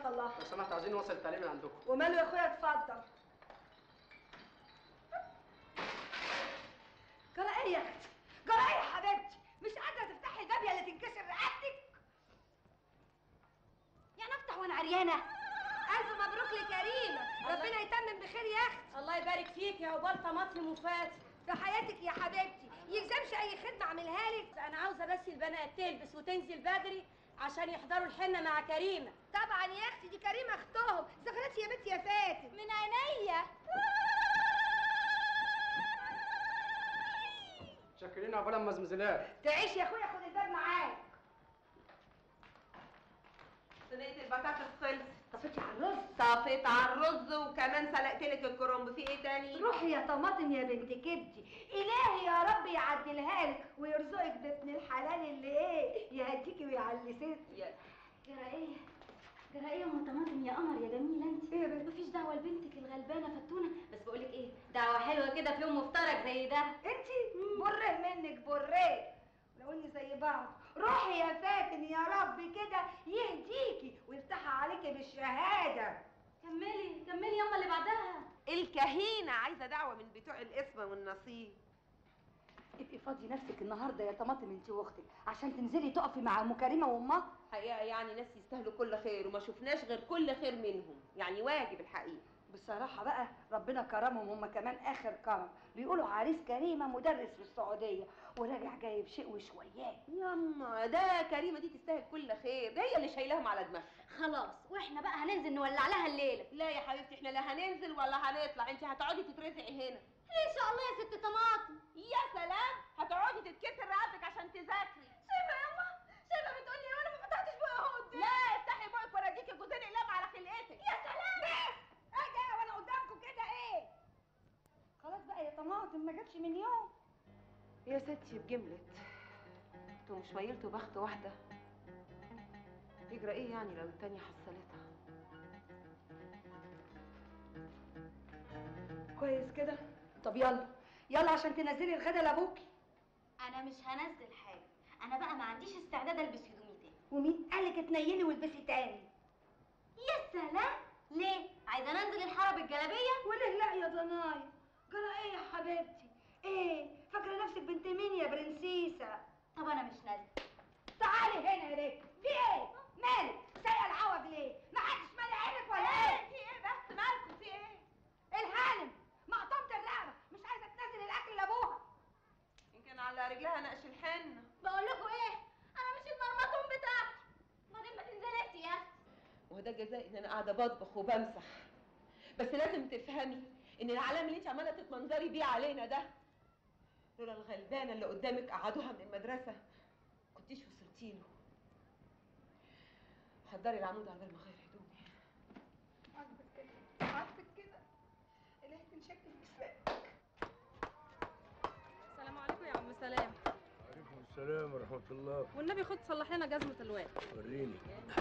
رحمه الله لو سمحت عايزين نوصل التعليم من عندكم وماله يا اخويا اتفضل جرى ايه يا اختي جرى ايه يا حبيبتي مش قادره تفتحي الباب يا اللي تنكسر رقبتك يعني افتح وانا عريانه الف مبروك لكريمه ربنا يتمم بخير يا اختي الله يبارك فيك يا عقبال طماطم وفاتي في حياتك يا حبيبتي يلزمش اي خدمه اعملها لك انا عاوزه بس البنات تلبس وتنزل بدري عشان يحضروا الحنه مع كريمه طبعا يا اختي دي كريمه اختهم زغرتي يا بنتي يا فاتن من عينيا شكرين عقبال اما زمزلات تعيش يا اخويا خد الباب معاك صينية البطاطس خلصت طفيتي على الرز طفيت على الرز وكمان سلقت لك الكرنب في ايه تاني؟ روحي يا طماطم يا بنت كبدي الهي يا رب يعدلها لك ويرزقك بابن الحلال اللي ايه يهديكي ويعلي ستك يا جرى ايه جرى ايه يا ام طماطم يا قمر يا جميله انت ايه يا بنت مفيش دعوه لبنتك الغلبانه فتونه بس بقولك ايه دعوه حلوه كده في يوم مفترج زي ده انت بره منك بره لو اني زي بعض روحي يا فاتن يا رب كده يهديكي ويفتحها عليكي بالشهاده كملي كملي يما اللي بعدها الكهينة عايزة دعوة من بتوع القسمة والنصيب ابقي فاضي نفسك النهارده يا طماطم انت واختك عشان تنزلي تقفي مع ام كريمه وامها حقيقة يعني ناس يستاهلوا كل خير وما شفناش غير كل خير منهم يعني واجب الحقيقة بصراحة بقى ربنا كرمهم هم كمان آخر كرم بيقولوا عريس كريمة مدرس في السعودية وراجع جايب شيء وشويات ياما ده كريمة دي تستاهل كل خير ده هي اللي شايلاهم على دماغها خلاص واحنا بقى هننزل نولع لها الليله لا يا حبيبتي احنا لا هننزل ولا هنطلع انت هتقعدي تترزعي هنا ليه ان شاء الله يا ست طماطم يا سلام هتقعدي تتكسر رقبتك عشان تذاكري شايفه يا يما شايفه بتقولي وانا ما فتحتش بقى اهو لا افتحي بقك وراجيكي جوزين اقلام على خلقتك يا سلام بس اجي وانا قدامكم كده ايه خلاص بقى يا طماطم ما جاتش من يوم يا ستي بجملة انتوا مش ميلتوا بخت واحدة يجرى ايه يعني لو التانية حصلتها كويس كده طب يلا يلا عشان تنزلي الغدا لابوكي انا مش هنزل حاجه انا بقى ما عنديش استعداد البس هدومي تاني ومين قالك اتنيلي والبسي تاني يا سلام ليه عايزه انزل الحاره بالجلابيه وليه لا يا ضنايا جرى ايه يا حبيبتي ايه فاكره نفسك بنت مين يا برنسيسه طب انا مش نازله تعالي هنا يا بنت في ايه مالك سايقه العوج ليه ما حدش مالي عينك ولا ايه في ايه بس مالكم في ايه الهانم مقطومه الرقبه مش عايزه تنزل الاكل لابوها يمكن على رجلها نقش الحنة بقول لكم ايه انا مش المرمطون بتاعتي بعدين ما تنزلي يا اختي وده جزاء ان انا قاعدة بطبخ وبمسح بس لازم تفهمي ان العلام اللي انت عمالة تتمنظري بيه علينا ده لولا الغلبانة اللي قدامك قعدوها من المدرسة كنتيش وصلتي له حضري العمود على بال ما اغير هدومي عاجبك كده عاجبك كده الهي تنشكل جسمك السلام عليكم يا عم سلام وعليكم السلام ورحمة الله والنبي خد صلح لنا جزمة الواد وريني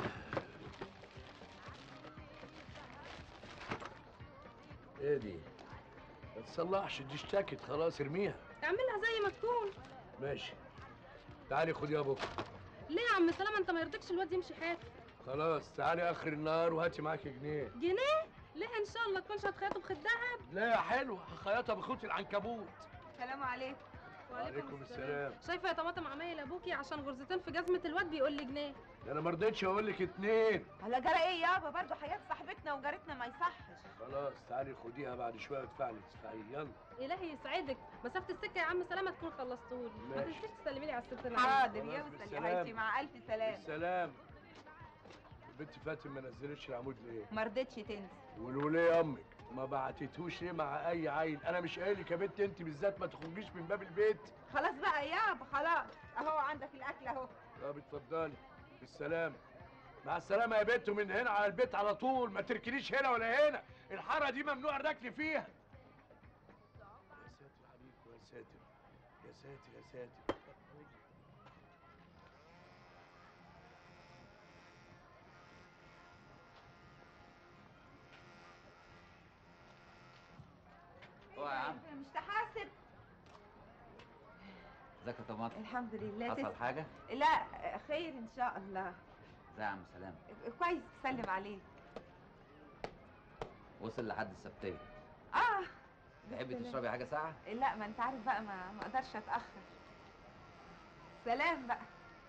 ايه دي؟ ما تصلحش دي اشتكت خلاص ارميها اعملها زي ما تكون ماشي تعالي خدي يا بكره ليه يا عم سلام انت ما يرضيكش الواد يمشي حياته خلاص تعالي اخر النهار وهاتي معاكي جنيه جنيه ليه ان شاء الله تكونش هتخيطه بخيط دهب لا يا حلو هخيطها بخيط العنكبوت السلام عليكم وعليكم السلام شايفه يا طماطم عمايل ابوكي عشان غرزتين في جزمه الواد بيقول لي جنيه ده انا ما رضيتش اقول لك اتنين هلا جرى ايه يابا برضه حياة صاحبتنا وجارتنا ما يصحش خلاص تعالي خديها بعد شويه وادفعي لي تدفعي يلا الهي يسعدك مسافه السكه يا عم سلامه تكون خلصتهولي ما ماشي. تنسيش تسلمي لي على الست العجوز. حاضر خلاص، يوصل يا بالسلام. حبيبتي مع الف سلام السلام البنت فاتن ما نزلتش العمود ليه؟ ما رضتش تنسى ولوليه امك ما بعتتهوش ليه مع اي عيل انا مش قايل لك يا بنت انت بالذات ما تخرجيش من باب البيت خلاص بقى يابا خلاص اهو عندك الاكل اهو طب اتفضلي بالسلامه مع السلامه يا بنت ومن هنا على البيت على طول ما تركنيش هنا ولا هنا الحاره دي ممنوع الركن فيها يا ساتر عليكم يا ساتر يا ساتر يا ساتر هو يا عم مش تحاسب ازيك يا طماطم الحمد لله حصل تسلم. حاجه لا خير ان شاء الله ازي يا عم سلام كويس تسلم عليك وصل لحد السبتيه اه تحبي سلام. تشربي حاجه ساقعه لا ما انت عارف بقى ما ما اقدرش اتاخر سلام بقى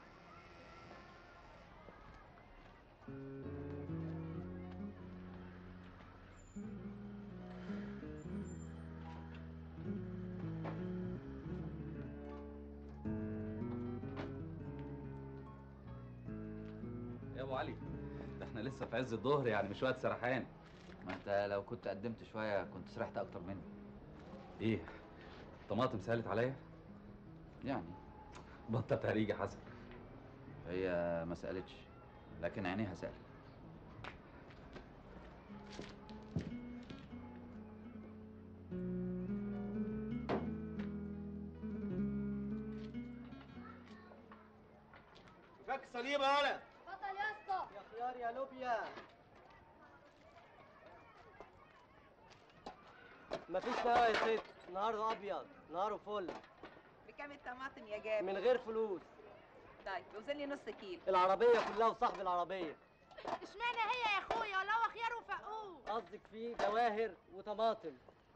يا ابو علي ده احنا لسه في عز الظهر يعني مش وقت سرحان ما انت لو كنت قدمت شويه كنت سرحت اكتر مني ايه الطماطم سالت عليا يعني بطل تهريج يا حسن هي ما سالتش لكن عينيها سالت فك صليبه ولا اتفضل يا اسطى يا خيار يا لوبيا مفيش دواء يا ست نهاره ابيض نهاره فل بكام الطماطم يا جابر من غير فلوس طيب وزن لي نص كيلو العربيه كلها وصاحب العربيه اشمعنى هي يا اخويا ولا هو خيار وفقوه قصدك فيه جواهر وطماطم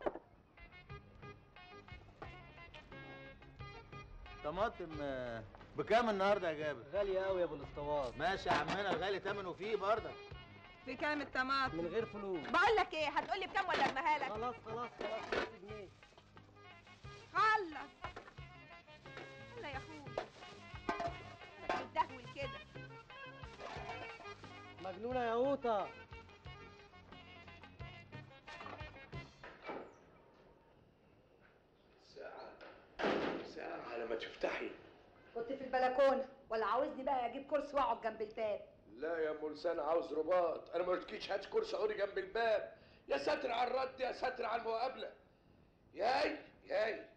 طماطم آه، بكام النهارده يا جابر؟ غاليه قوي يا ابو الاسطوات ماشي يا عمنا الغالي تمنه فيه برضه بكام الطماطم من غير فلوس بقول لك ايه هتقول لي بكام ولا ارميها لك خلاص خلاص خلاص نص جنيه خلص يلا يا اخويا انت بتدهول كده مجنونه يا قوطه ساعة ساعة على ما تفتحي كنت في البلكونه ولا عاوزني بقى اجيب كرسي واقعد جنب الباب لا يا ام لسان عاوز رباط انا ما قلتلكيش هات كرسي اقعدي جنب الباب يا ساتر على الرد يا ساتر على المقابله ياي ياي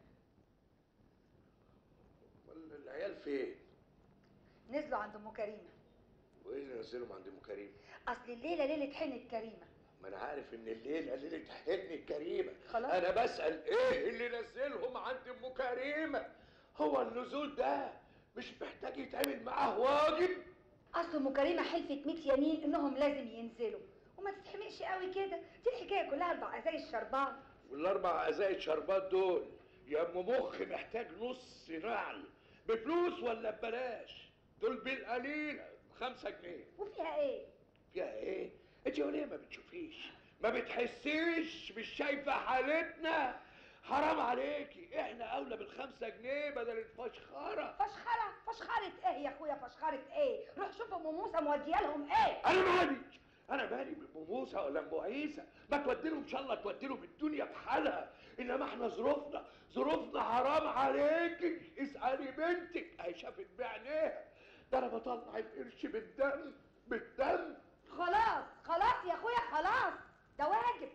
ولا العيال فين نزلوا عند ام كريمه وايه اللي نزلهم عند ام كريم اصل الليله ليله حنه كريمه ما انا عارف ان الليله ليله حن الكريمه خلاص. انا بسال ايه اللي نزلهم عند ام كريمه هو النزول ده مش محتاج يتعمل معاه واجب اصل ام كريمه حلفت 100 يمين انهم لازم ينزلوا وما تتحمقش قوي كده دي الحكايه كلها اربع ازاي شربان والاربع ازايد شربات دول يا ام مخ محتاج نص نعل بفلوس ولا ببلاش دول بالقليل خمسة جنيه وفيها ايه فيها ايه انت يا وليه ما بتشوفيش ما بتحسيش مش شايفه حالتنا حرام عليكي احنا اولى بالخمسة جنيه بدل الفشخره فشخره فشخره ايه يا اخويا فشخره ايه روح شوف ام موسى موديه لهم ايه انا مالي انا مالي بام موسى ولا ام عيسى ما تودي لهم ان شاء الله تودي لهم الدنيا بحالها انما احنا ظروفنا ظروفنا حرام عليكي اسالي بنتك اهي شافت بعينيها ده انا بطلع القرش بالدم بالدم خلاص خلاص يا اخويا خلاص ده واجب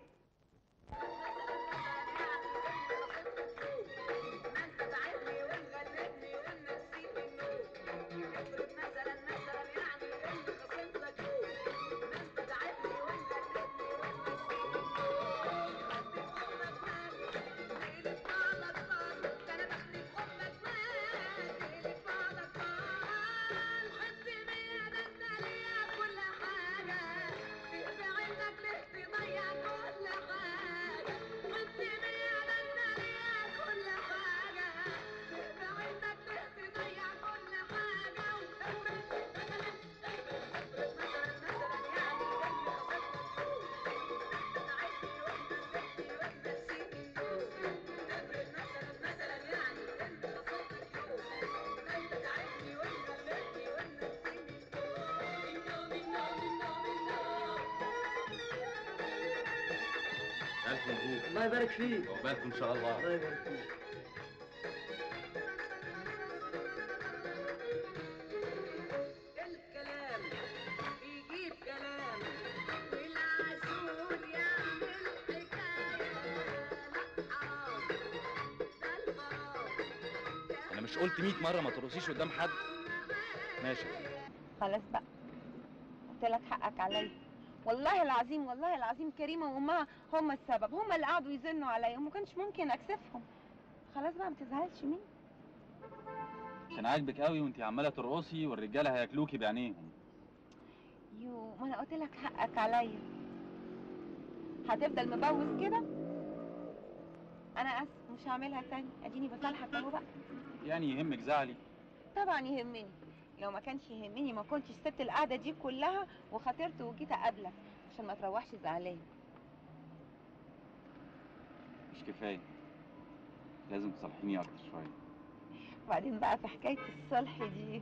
الف مبروك الله يبارك فيك عقبالكم ان شاء الله الله يبارك فيك الكلام يجيب كلام والعسول يعمل حكاية لا حرام ده الغرام انا مش قلت 100 مره ما ترقصيش قدام حد ماشي خلاص بقى قلت لك حقك عليا والله العظيم والله العظيم كريمه وامها هم السبب هم اللي قعدوا يزنوا عليا وما كانش ممكن اكسفهم خلاص بقى ما تزعلش مني كان عاجبك قوي وانت عماله ترقصي والرجاله هياكلوكي بعينيهم يو ما انا قلت لك حقك عليا هتفضل مبوس كده انا اسف مش هعملها تاني اديني بصالحك اهو بقى يعني يهمك زعلي طبعا يهمني لو ما كانش يهمني ما كنتش سبت القعده دي كلها وخاطرت وجيت اقابلك عشان ما تروحش زعلان مش كفايه لازم تصالحيني اكتر شويه وبعدين بقى في حكايه الصلح دي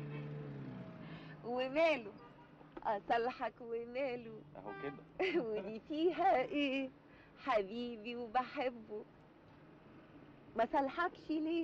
وماله اصلحك وماله اهو كده ودي فيها ايه حبيبي وبحبه ما صلحكش ليه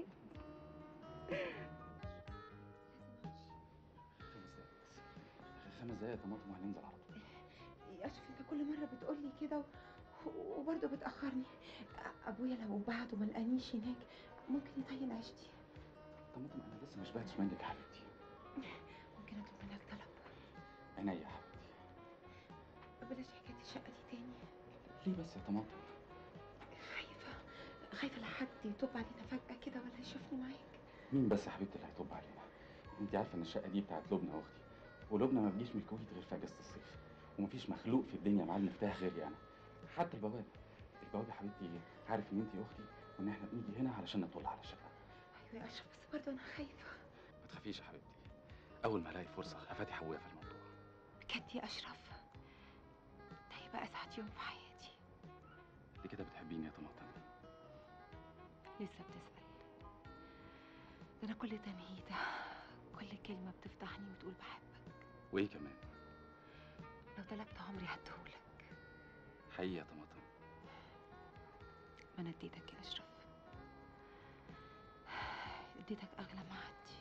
خمس دقايق طماطم وهننزل على طول يا اشرف انت كل مره بتقول لي كده و- وبرضه بتاخرني أ- ابويا لو بعد وما لقانيش هناك ممكن يطين عيشتي طماطم انا لسه ما شبعتش منك يا حبيبتي ممكن اطلب منك طلب عينيا يا حبيبتي بلاش حكايه الشقه دي تاني ليه بس يا طماطم خايفه خايفه لا حد يطب علينا فجاه كده ولا يشوفني معاك مين بس يا حبيبتي اللي هيطب علينا انت عارفه ان الشقه دي بتاعت لبنى اختي ولبنى ما بتجيش من الكويت غير في اجازه الصيف ومفيش مخلوق في الدنيا معاه المفتاح غيري انا حتى البواب البواب يا حبيبتي عارف ان انت اختي وان احنا بنيجي هنا علشان نطل على الشقه ايوه يا اشرف بس برضه انا خايفه ما تخافيش يا حبيبتي اول ما الاقي فرصه هفتح ابويا في الموضوع بجد يا اشرف ده هيبقى اسعد يوم في حياتي انت كده بتحبيني يا طماطم لسه بتسأل ده أنا كل تمهيدة كل كلمة بتفتحني وتقول بحبك وايه كمان لو طلبت عمري هديهولك حقيقي يا طماطم ما أنا اديتك يا أشرف اديتك أغلى ما عندي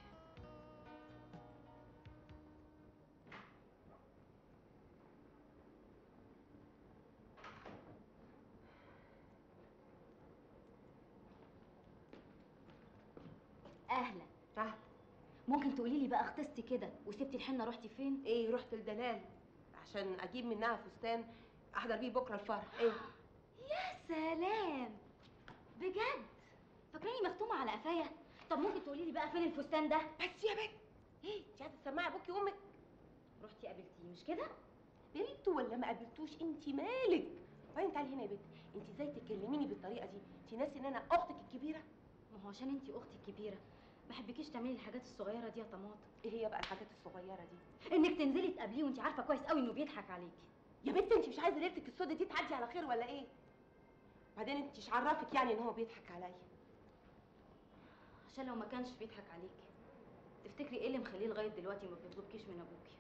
اهلا اهلا ممكن تقولي لي بقى اختصتي كده وسبتي الحنه رحتي فين ايه رحت لدلال عشان اجيب منها فستان احضر بيه بكره الفرح ايه يا سلام بجد فاكراني مختومه على قفايا طب ممكن تقولي لي بقى فين الفستان ده بس يا بنت ايه انت عايزه تسمعي ابوكي وامك رحتي قابلتيه مش كده قابلته ولا ما قابلتوش انت مالك وبعدين تعالي هنا يا بنت انت ازاي تكلميني بالطريقه دي انت ناسي ان انا اختك الكبيره ما هو عشان انتي اختي الكبيره ما بحبكيش تعملي الحاجات الصغيره دي يا طماطم ايه هي بقى الحاجات الصغيره دي انك تنزلي تقابليه وانت عارفه كويس قوي انه بيضحك عليكي يا بنت انت مش عايزه ليلتك السودة دي تعدي على خير ولا ايه بعدين انت مش عرفك يعني ان هو بيضحك عليا عشان لو ما كانش بيضحك عليكي تفتكري ايه اللي مخليه لغايه دلوقتي ما بيطلبكيش من ابوكي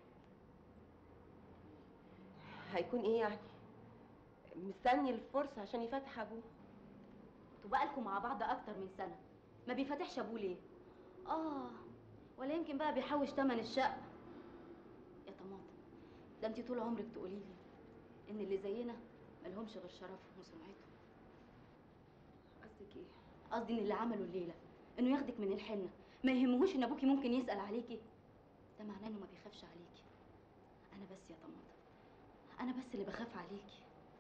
هيكون ايه يعني مستني الفرصه عشان يفتح ابوه انتوا بقالكوا مع بعض اكتر من سنه ما بيفتحش ابوه ليه اه ولا يمكن بقى بيحوش تمن الشقه يا طماطم ده انت طول عمرك تقولي لي ان اللي زينا ملهمش غير شرفهم وسمعتهم قصدك ايه قصدي ان اللي عمله الليله انه ياخدك من الحنه ما يهمهوش ان ابوكي ممكن يسال عليكي ده معناه انه ما بيخافش عليكي انا بس يا طماطم انا بس اللي بخاف عليكي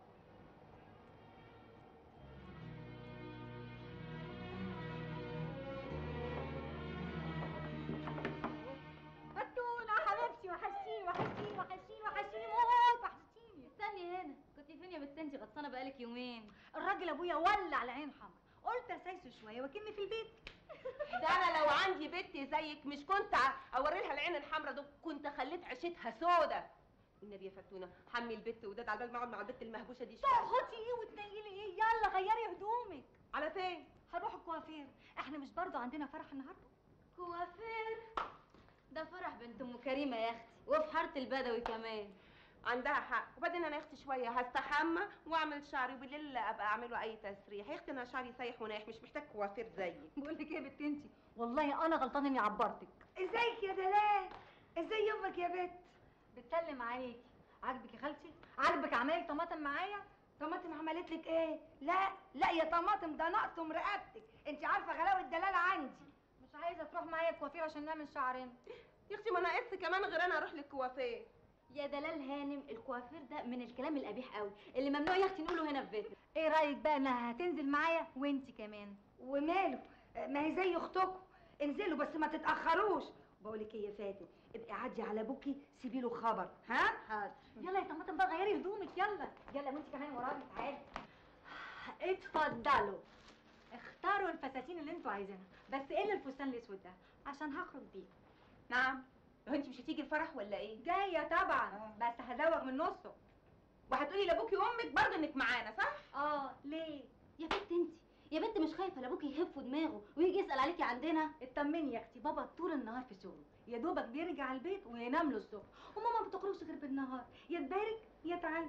فتونة حبيبتي وحشتيني وحشتيني وحشتيني وحشتيني موت وحشتيني استني هنا كنت فين يا بنت انت غطسانه بقالك يومين الراجل ابويا ولع على عين حمر قلت اسايسه شويه واكمي في البيت ده انا لو عندي بنت زيك مش كنت اوري لها العين الحمراء دول كنت خليت عيشتها سودا النبي يا فتونه حمي البت وداد على بال ما اقعد مع البت المهبوشه دي شويه تاخدي ايه وتنيلي ايه يلا غيري هدومك على فين هنروح الكوافير احنا مش برضو عندنا فرح النهارده كوافير ده فرح بنت ام كريمه يا اختي وفي حاره البدوي كمان عندها حق وبعدين انا يا اختي شويه هستحمى واعمل شعري وبالليل ابقى اعمله اي تسريح يا اختي انا شعري سايح ونايح مش محتاج كوافير زيك بقول لك ايه يا بنت انتي والله انا غلطانه اني عبرتك ازيك يا دلال ازاي يومك يا بت بتسلم عليكي عاجبك يا خالتي عاجبك عمايل طماطم معايا طماطم عملت لك ايه لا لا يا طماطم ده نقطم رقبتك انت عارفه غلاوه الدلال عندي مش عايزه تروح معايا الكوافير عشان نعمل شعرنا يا اختي ما ناقص كمان غير انا اروح للكوافير يا دلال هانم الكوافير ده من الكلام القبيح قوي اللي ممنوع يا اختي نقوله هنا في بيتنا ايه رايك بقى انها هتنزل معايا وانت كمان وماله ما هي زي اختكم انزلوا بس ما تتاخروش بقول لك ايه يا فاتن ابقي عدي على ابوكي سيبي له خبر ها حاضر يلا يا طماطم بقى غيري هدومك يلا يلا وانت كمان وراكي تعالي اتفضلوا اختاروا الفساتين اللي انتوا عايزينها بس ايه اللي الفستان الاسود ده عشان هخرج بيه نعم هو انت مش هتيجي الفرح ولا ايه جايه طبعا بس هزوغ من نصه وهتقولي لابوكي وامك برضه انك معانا صح اه ليه يا بنت انت يا بنت مش خايفه لابوكي يهب في دماغه ويجي يسال عليكي عندنا اطمني يا اختي بابا طول النهار في شغله يا دوبك بيرجع البيت وينام له الصبح وماما ما بتخرجش غير بالنهار يا تبارك يا تعز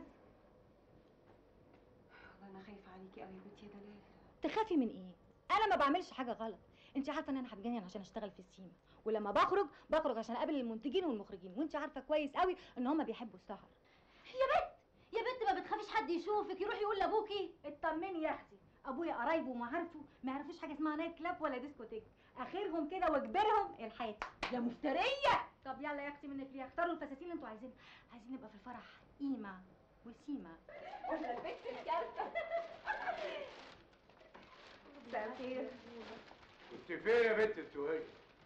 والله انا خايفه عليكي قوي يا بنتي يا دلال تخافي من ايه انا ما بعملش حاجه غلط انت عارفه ان انا هتجنن عشان اشتغل في السيما ولما بخرج بخرج عشان اقابل المنتجين والمخرجين وانت عارفه كويس قوي ان هم بيحبوا السهر يا بنت يا بنت ما بتخافيش حد يشوفك يروح يقول لابوكي اطمني يا اختي ابويا قرايبه ومعارفه ما يعرفوش حاجه اسمها نايت كلاب ولا ديسكوتيك اخرهم كده واجبرهم الحياه يا مفتريه طب يلا يا اختي منك ليه اختاروا الفساتين اللي انتوا عايزينها عايزين نبقى في الفرح قيمه وسيمه قلنا البنت الكارثه مساء الخير كنت فين يا بنت انتوا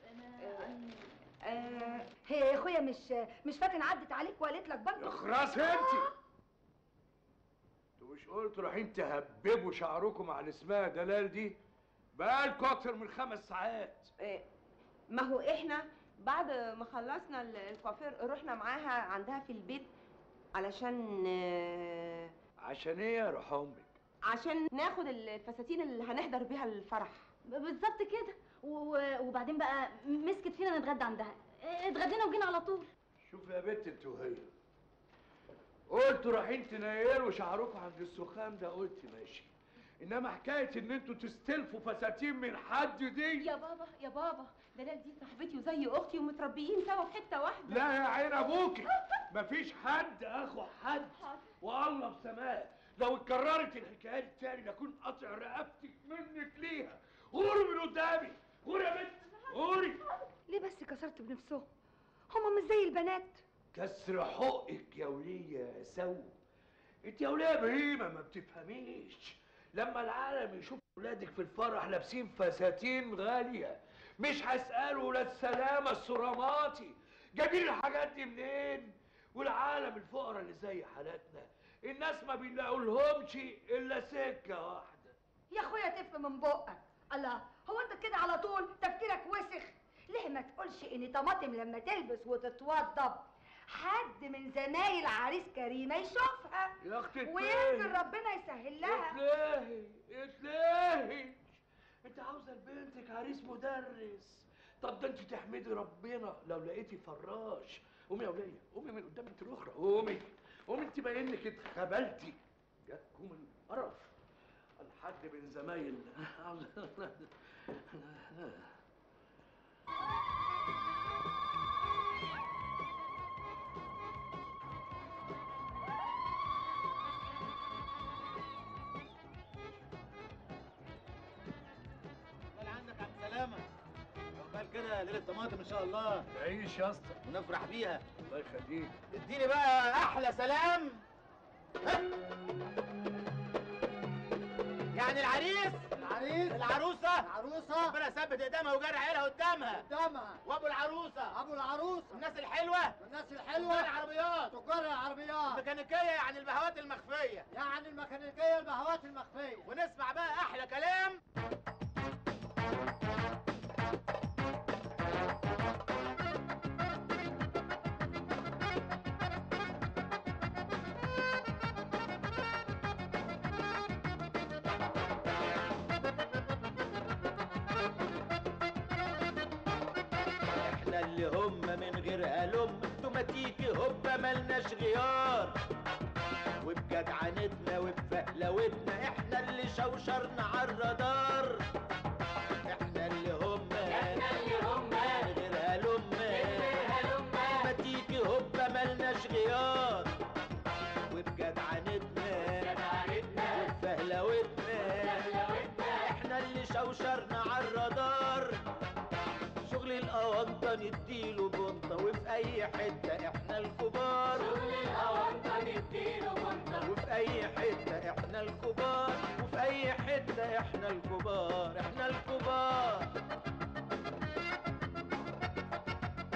آه هي يا اخويا مش مش فاتن عدت عليك وقالت لك برضه اخرس انت انتوا مش قلتوا رايحين تهببوا شعركم على اسمها دلال دي بقالكوا اكتر من خمس ساعات إيه، ما هو احنا بعد ما خلصنا ال- الكوافير رحنا معاها عندها في البيت علشان آه، عشان ايه يا روح امك عشان ناخد الفساتين اللي هنحضر بيها الفرح بالظبط كده و- و- وبعدين بقى مسكت فينا نتغدى عندها اه، اتغدينا وجينا على طول شوف يا بنت انتوا وهي قلتوا رايحين تنيلوا شعركم عند السخام ده قلت ماشي انما حكايه ان انتوا تستلفوا فساتين من حد دي يا بابا يا بابا دلال دي صاحبتي وزي اختي ومتربيين سوا في حته واحده لا يا عين ابوكي مفيش حد اخو حد والله بسماه لو اتكررت الحكايه دي تاني لاكون قاطع رقبتك منك ليها غوري من قدامي غوري يا بنت غوري ليه بس كسرت بنفسهم هما مش زي البنات كسر حقك يا وليه يا سو انت يا وليه بهيمه ما بتفهميش لما العالم يشوف ولادك في الفرح لابسين فساتين غاليه مش هيسالوا لا السلامه السراماتي جايبين الحاجات دي منين والعالم الفقراء اللي زي حالاتنا الناس ما بيلاقوا لهمش الا سكه واحده يا اخويا تف من بقك الله هو انت كده على طول تفكيرك وسخ ليه ما تقولش ان طماطم لما تلبس وتتوضب حد من زمايل عريس كريمه يشوفها يا اختي ويمكن ربنا يسهل لها اتلاهي اتلاهي انت عاوزه لبنتك عريس مدرس طب ده انت تحمدي ربنا لو لقيتي فراش قومي يا وليه قومي من قدام انت الاخرى قومي قومي انت باين انك اتخبلتي جاتكم القرف الحد من زمايل قال عندك عم سلامة عقبال كده ليلة طماطم إن شاء الله تعيش يا اسطى ونفرح بيها الله يخليك اديني بقى أحلى سلام ها؟ يعني العريس العريس العروسة العروسة ربنا يثبت قدامها وجري عيلها قدامها قدامها وابو العروسة ابو العروسه والناس الحلوة والناس تجار الحلوه العربيات تجار العربيات الميكانيكية يعني البهوات المخفية يعني الميكانيكيه البهوات المخفيه ونسمع بقى أحلى كلام احنا اللي هم من غير ألم توماتيكي هوبا ملناش غيار وبجدعنتنا وبفهلوتنا احنا اللي شوشرنا عالرادار احنا اللي هم احنا اللي هم من غير ألم توماتيكي هوبا ملناش غيار وبجدعنتنا وبفهلوتنا احنا اللي شوشرنا عالرادار شغل الأونطة نديله بنطة وفي أي حتة إحنا الكبار شغل الأونطة نديله بنطة وفي أي حتة إحنا الكبار وفي أي حتة إحنا الكبار إحنا الكبار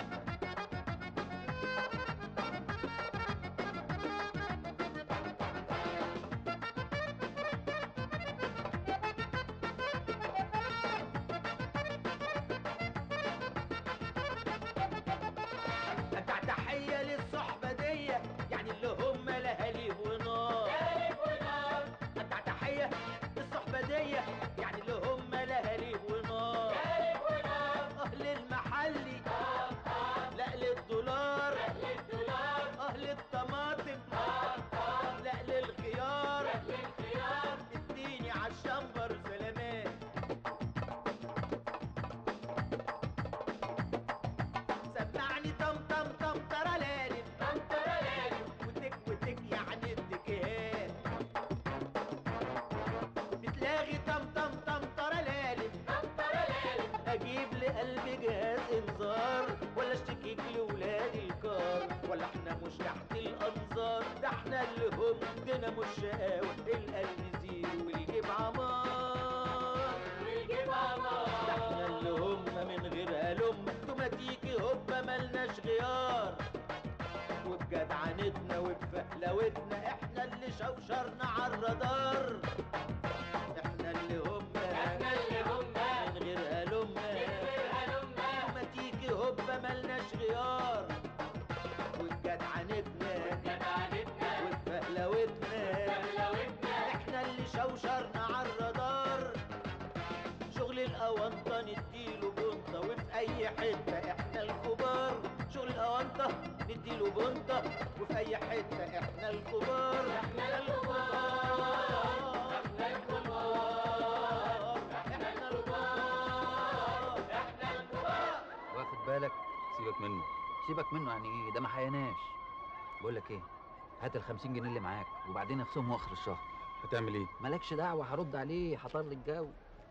قلبي جهاز انذار ولا اشتكيك لولاد الكار ولا احنا مش تحت الانظار ده احنا اللي هم دينا مش شقاوة القلب زيرو والجيب عمار والجيب عمار ده احنا اللي هم من غير هلم توماتيكي هوبا ملناش غيار وبجدعنتنا وبفهلوتنا احنا اللي شوشرنا عالرادار احنا اللي هم احنا اللي هم من غير هلم من غير هلم ما تيجي هوبا ملناش غيار وبجدعنتنا وبجدعنتنا وبفهلوتنا احنا اللي شوشرنا عالرادار شغل الاونطه نديله بنطه وفي اي حته احنا الكبار شغل الاونطه نديله بنطه وفي اي حته احنا الكبار احنا الكبار احنا الكبار احنا الكبار احنا الكبار واخد بالك سيبك منه سيبك منه يعني ايه ده ما حيناش بقول لك ايه هات ال 50 جنيه اللي معاك وبعدين اخصمهم اخر الشهر هتعمل ايه؟ مالكش دعوه هرد عليه حضر لي الجو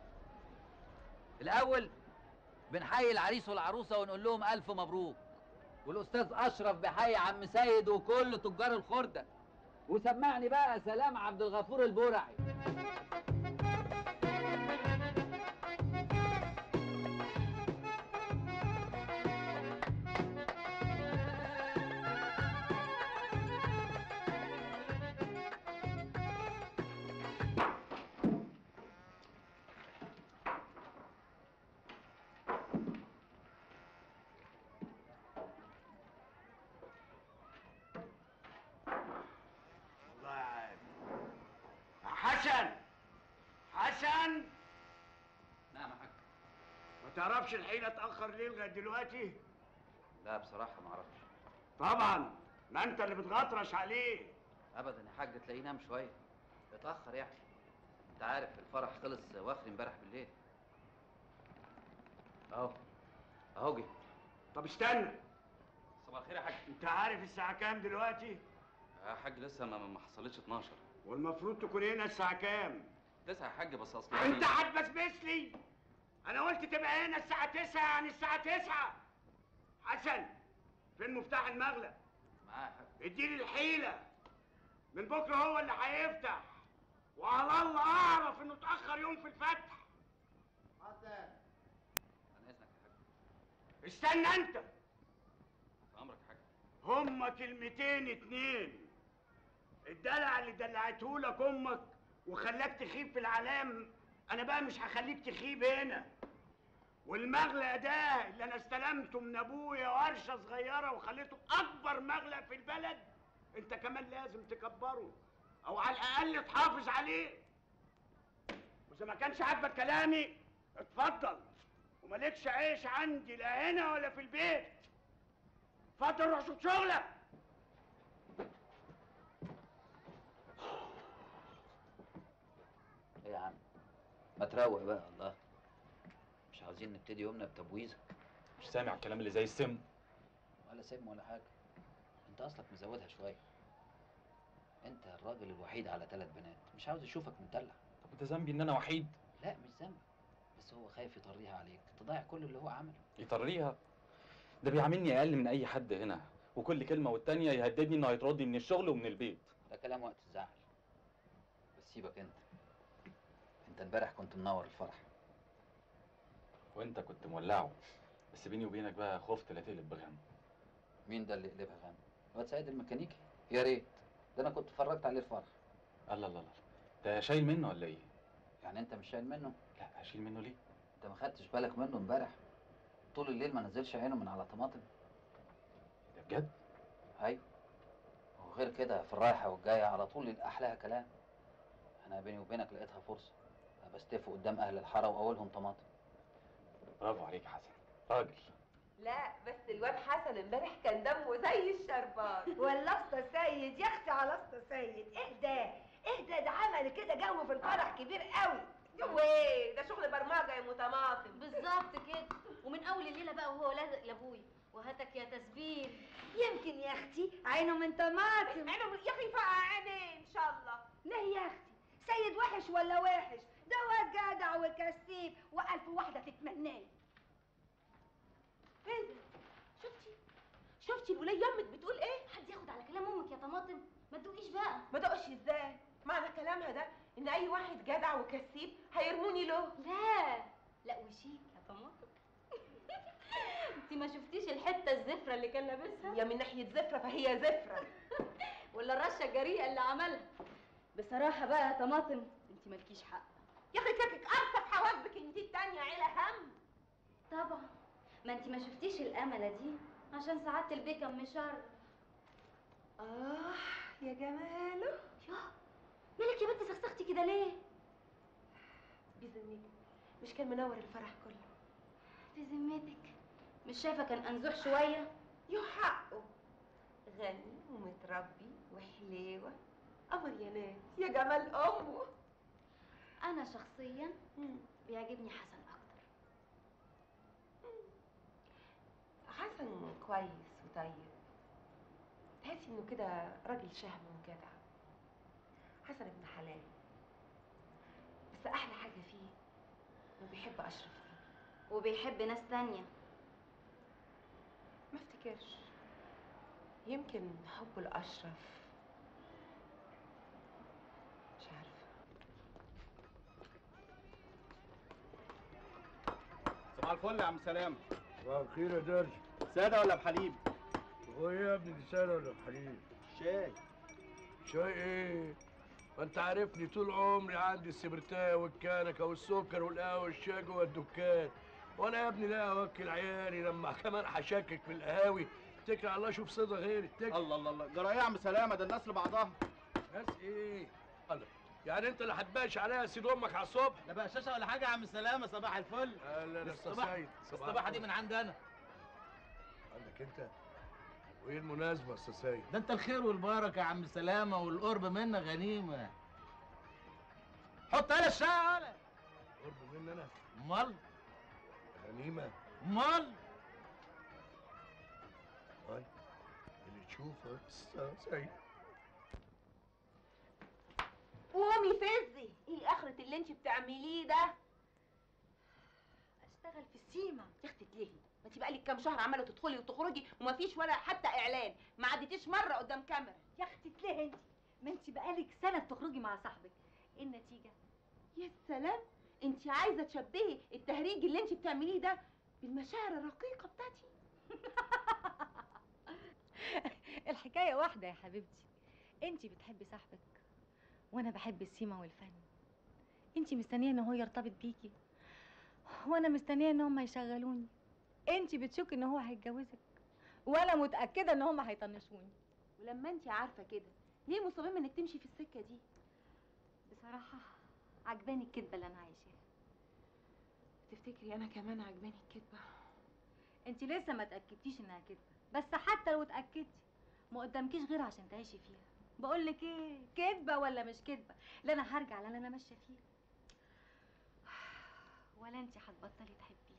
الاول بنحيي العريس والعروسه ونقول لهم الف مبروك والاستاذ اشرف بيحيي عم سيد وكل تجار الخرده وسمعني بقى سلام عبد الغفور البرعي والله عارف حسن حسن نعم يا حاج ما تعرفش الحين اتاخر ليه لغايه دلوقتي لا بصراحه ما اعرفش طبعا ما انت اللي بتغطرش عليه ابدا يا حاج تلاقيه نام شويه اتاخر يعني انت عارف الفرح خلص واخر امبارح بالليل اهو اهو جه طب استنى صباح الخير يا حاج انت عارف الساعه كام دلوقتي يا حاج لسه ما, ما حصلتش 12 والمفروض تكون هنا الساعه كام 9 يا حاج بس اصل انت هتبسبس لي انا قلت تبقى هنا الساعه 9 يعني الساعه 9 حسن فين مفتاح المغلق معاه يا حاج اديني الحيله من بكره هو اللي هيفتح وعلى الله اعرف انه اتاخر يوم في الفتح حسن عن اذنك يا حاج استنى انت في امرك يا حاج هما كلمتين اتنين الدلع اللي دلعته لك امك وخلاك تخيب في العلام انا بقى مش هخليك تخيب هنا والمغلق ده اللي انا استلمته من ابويا ورشه صغيره وخليته اكبر مغلق في البلد انت كمان لازم تكبره او على الاقل تحافظ عليه واذا ما كانش عاجبك كلامي اتفضل ومالكش عيش عندي لا هنا ولا في البيت اتفضل روح شوف شغلك ايه يا عم ما تروق بقى الله مش عاوزين نبتدي يومنا بتبويزك مش سامع الكلام اللي زي السم ولا سم ولا حاجه انت اصلك مزودها شويه انت الراجل الوحيد على ثلاث بنات مش عاوز يشوفك مدلع طب انت ذنبي ان انا وحيد لا مش ذنب بس هو خايف يطريها عليك تضيع كل اللي هو عمله يطريها ده بيعاملني اقل من اي حد هنا وكل كلمه والتانيه يهددني انه هيطردني من الشغل ومن البيت ده كلام وقت الزعل بس سيبك انت انت امبارح كنت منور الفرح وانت كنت مولعه بس بيني وبينك بقى خفت لا تقلب بغم مين ده اللي قلبها غم الواد سعيد الميكانيكي يا ريت ده انا كنت اتفرجت عليه الفرح الله الله الله ده شايل منه ولا ايه يعني انت مش شايل منه لا هشيل منه ليه انت ما خدتش بالك منه امبارح طول الليل ما نزلش عينه من على طماطم ده بجد ايوه وغير كده في الرايحه والجايه على طول احلاها كلام انا بيني وبينك لقيتها فرصه بستفه قدام اهل الحاره واولهم طماطم برافو عليك يا حسن راجل لا بس الواد حسن امبارح كان دمه زي الشربات ولا اسطى سيد يا اختي على اسطى سيد اهدى اهدى ده عمل كده جو في الفرح كبير قوي وايه ده شغل برمجه يا مطماطم بالظبط كده ومن اول الليله بقى وهو لازق لابويا وهاتك يا تسبيل يمكن يا اختي عينه من طماطم عينه يا اخي فقع عينيه ان شاء الله ليه يا اختي سيد وحش ولا وحش ده واد جدع وكسيب والف واحده تتمناه ايه ده شفتي شفتي الولية امك بتقول ايه حد ياخد على كلام امك يا طماطم ما تدوقيش بقى ما دقش ازاي معنى كلامها ده ان اي واحد جدع وكسيب هيرموني له لا لا وشيك يا طماطم انت ما شفتيش الحته الزفره اللي كان لابسها يا من ناحيه زفره فهي زفره ولا الرشه الجريئه اللي عملها بصراحه بقى يا طماطم انت مالكيش حق يا اخي كاكك ارفع حواجبك انت التانية عيله هم طبعا ما انت ما شفتيش الامله دي عشان سعاده البيه كان مشرف اه يا جماله يا مالك يا بنت سخسختي كده ليه بذمتك مش كان منور الفرح كله في ذمتك مش شايفه كان انزوح شويه يو حقه غني ومتربي وحليوه قمر يا ناس يا جمال امه انا شخصيا بيعجبني حسن اكتر حسن كويس وطيب تحسي انه كده راجل شهم وجدع حسن ابن حلال بس احلى حاجه فيه انه بيحب اشرف فيه وبيحب ناس تانية ما افتكرش يمكن حبه لاشرف مش عارفه صباح الفل يا عم سلام صباح الخير يا درج ساده ولا بحليب هو ايه يا ابني دي سهله ولا بحليب شاي شاي ايه ما انت عارفني طول عمري عندي السبرتايه والكنكه والسكر والقهوه والشاي جوه الدكان وانا يا ابني لا اوكل عيالي لما كمان هشكك في القهاوي اتكل على الله شوف صدى غيري اتكل الله الله الله جرى ايه يا عم سلامه ده الناس لبعضها ناس ايه الله يعني انت اللي هتباش عليها يا سيد امك على الصبح لا بقى شاشه ولا حاجه يا عم سلامه صباح الفل اهلا يا استاذ الصباح- سيد صباح الصباحه دي الفل. من عندي انا عندك انت وايه المناسبه يا استاذ سيد ده انت الخير والبركه يا عم سلامه والقرب منك غنيمه حط على الشاي على قرب مني انا امال غنيمه امال طيب اللي تشوفه يا استاذ سيد قومي فزي ايه اخرة اللي انت بتعمليه ده اشتغل في السيما يا اختي ليه ما انت بقالك كام شهر عماله تدخلي وتخرجي ومفيش ولا حتى اعلان ما عديتيش مره قدام كاميرا يا اختي تليه انت ما انت بقالك سنه بتخرجي مع صاحبك ايه النتيجه يا سلام انت عايزه تشبهي التهريج اللي انت بتعمليه ده بالمشاعر الرقيقه بتاعتي الحكايه واحده يا حبيبتي انت بتحبي صاحبك وانا بحب السيما والفن انت مستنيه ان هو يرتبط بيكي وانا مستنيه ان هم يشغلوني انت بتشكي ان هو هيتجوزك وانا متاكده ان هم هيطنشوني ولما انت عارفه كده ليه مصممه انك تمشي في السكه دي بصراحه عجباني الكدبه اللي انا عايشاها تفتكري انا كمان عجباني الكدبه انت لسه ما اتاكدتيش انها كدبه بس حتى لو اتاكدتي ما قدامكيش غير عشان تعيشي فيها بقول لك ايه كدبه ولا مش كدبه لا انا هرجع لا انا ماشيه فيه ولا انت هتبطلي تحبيه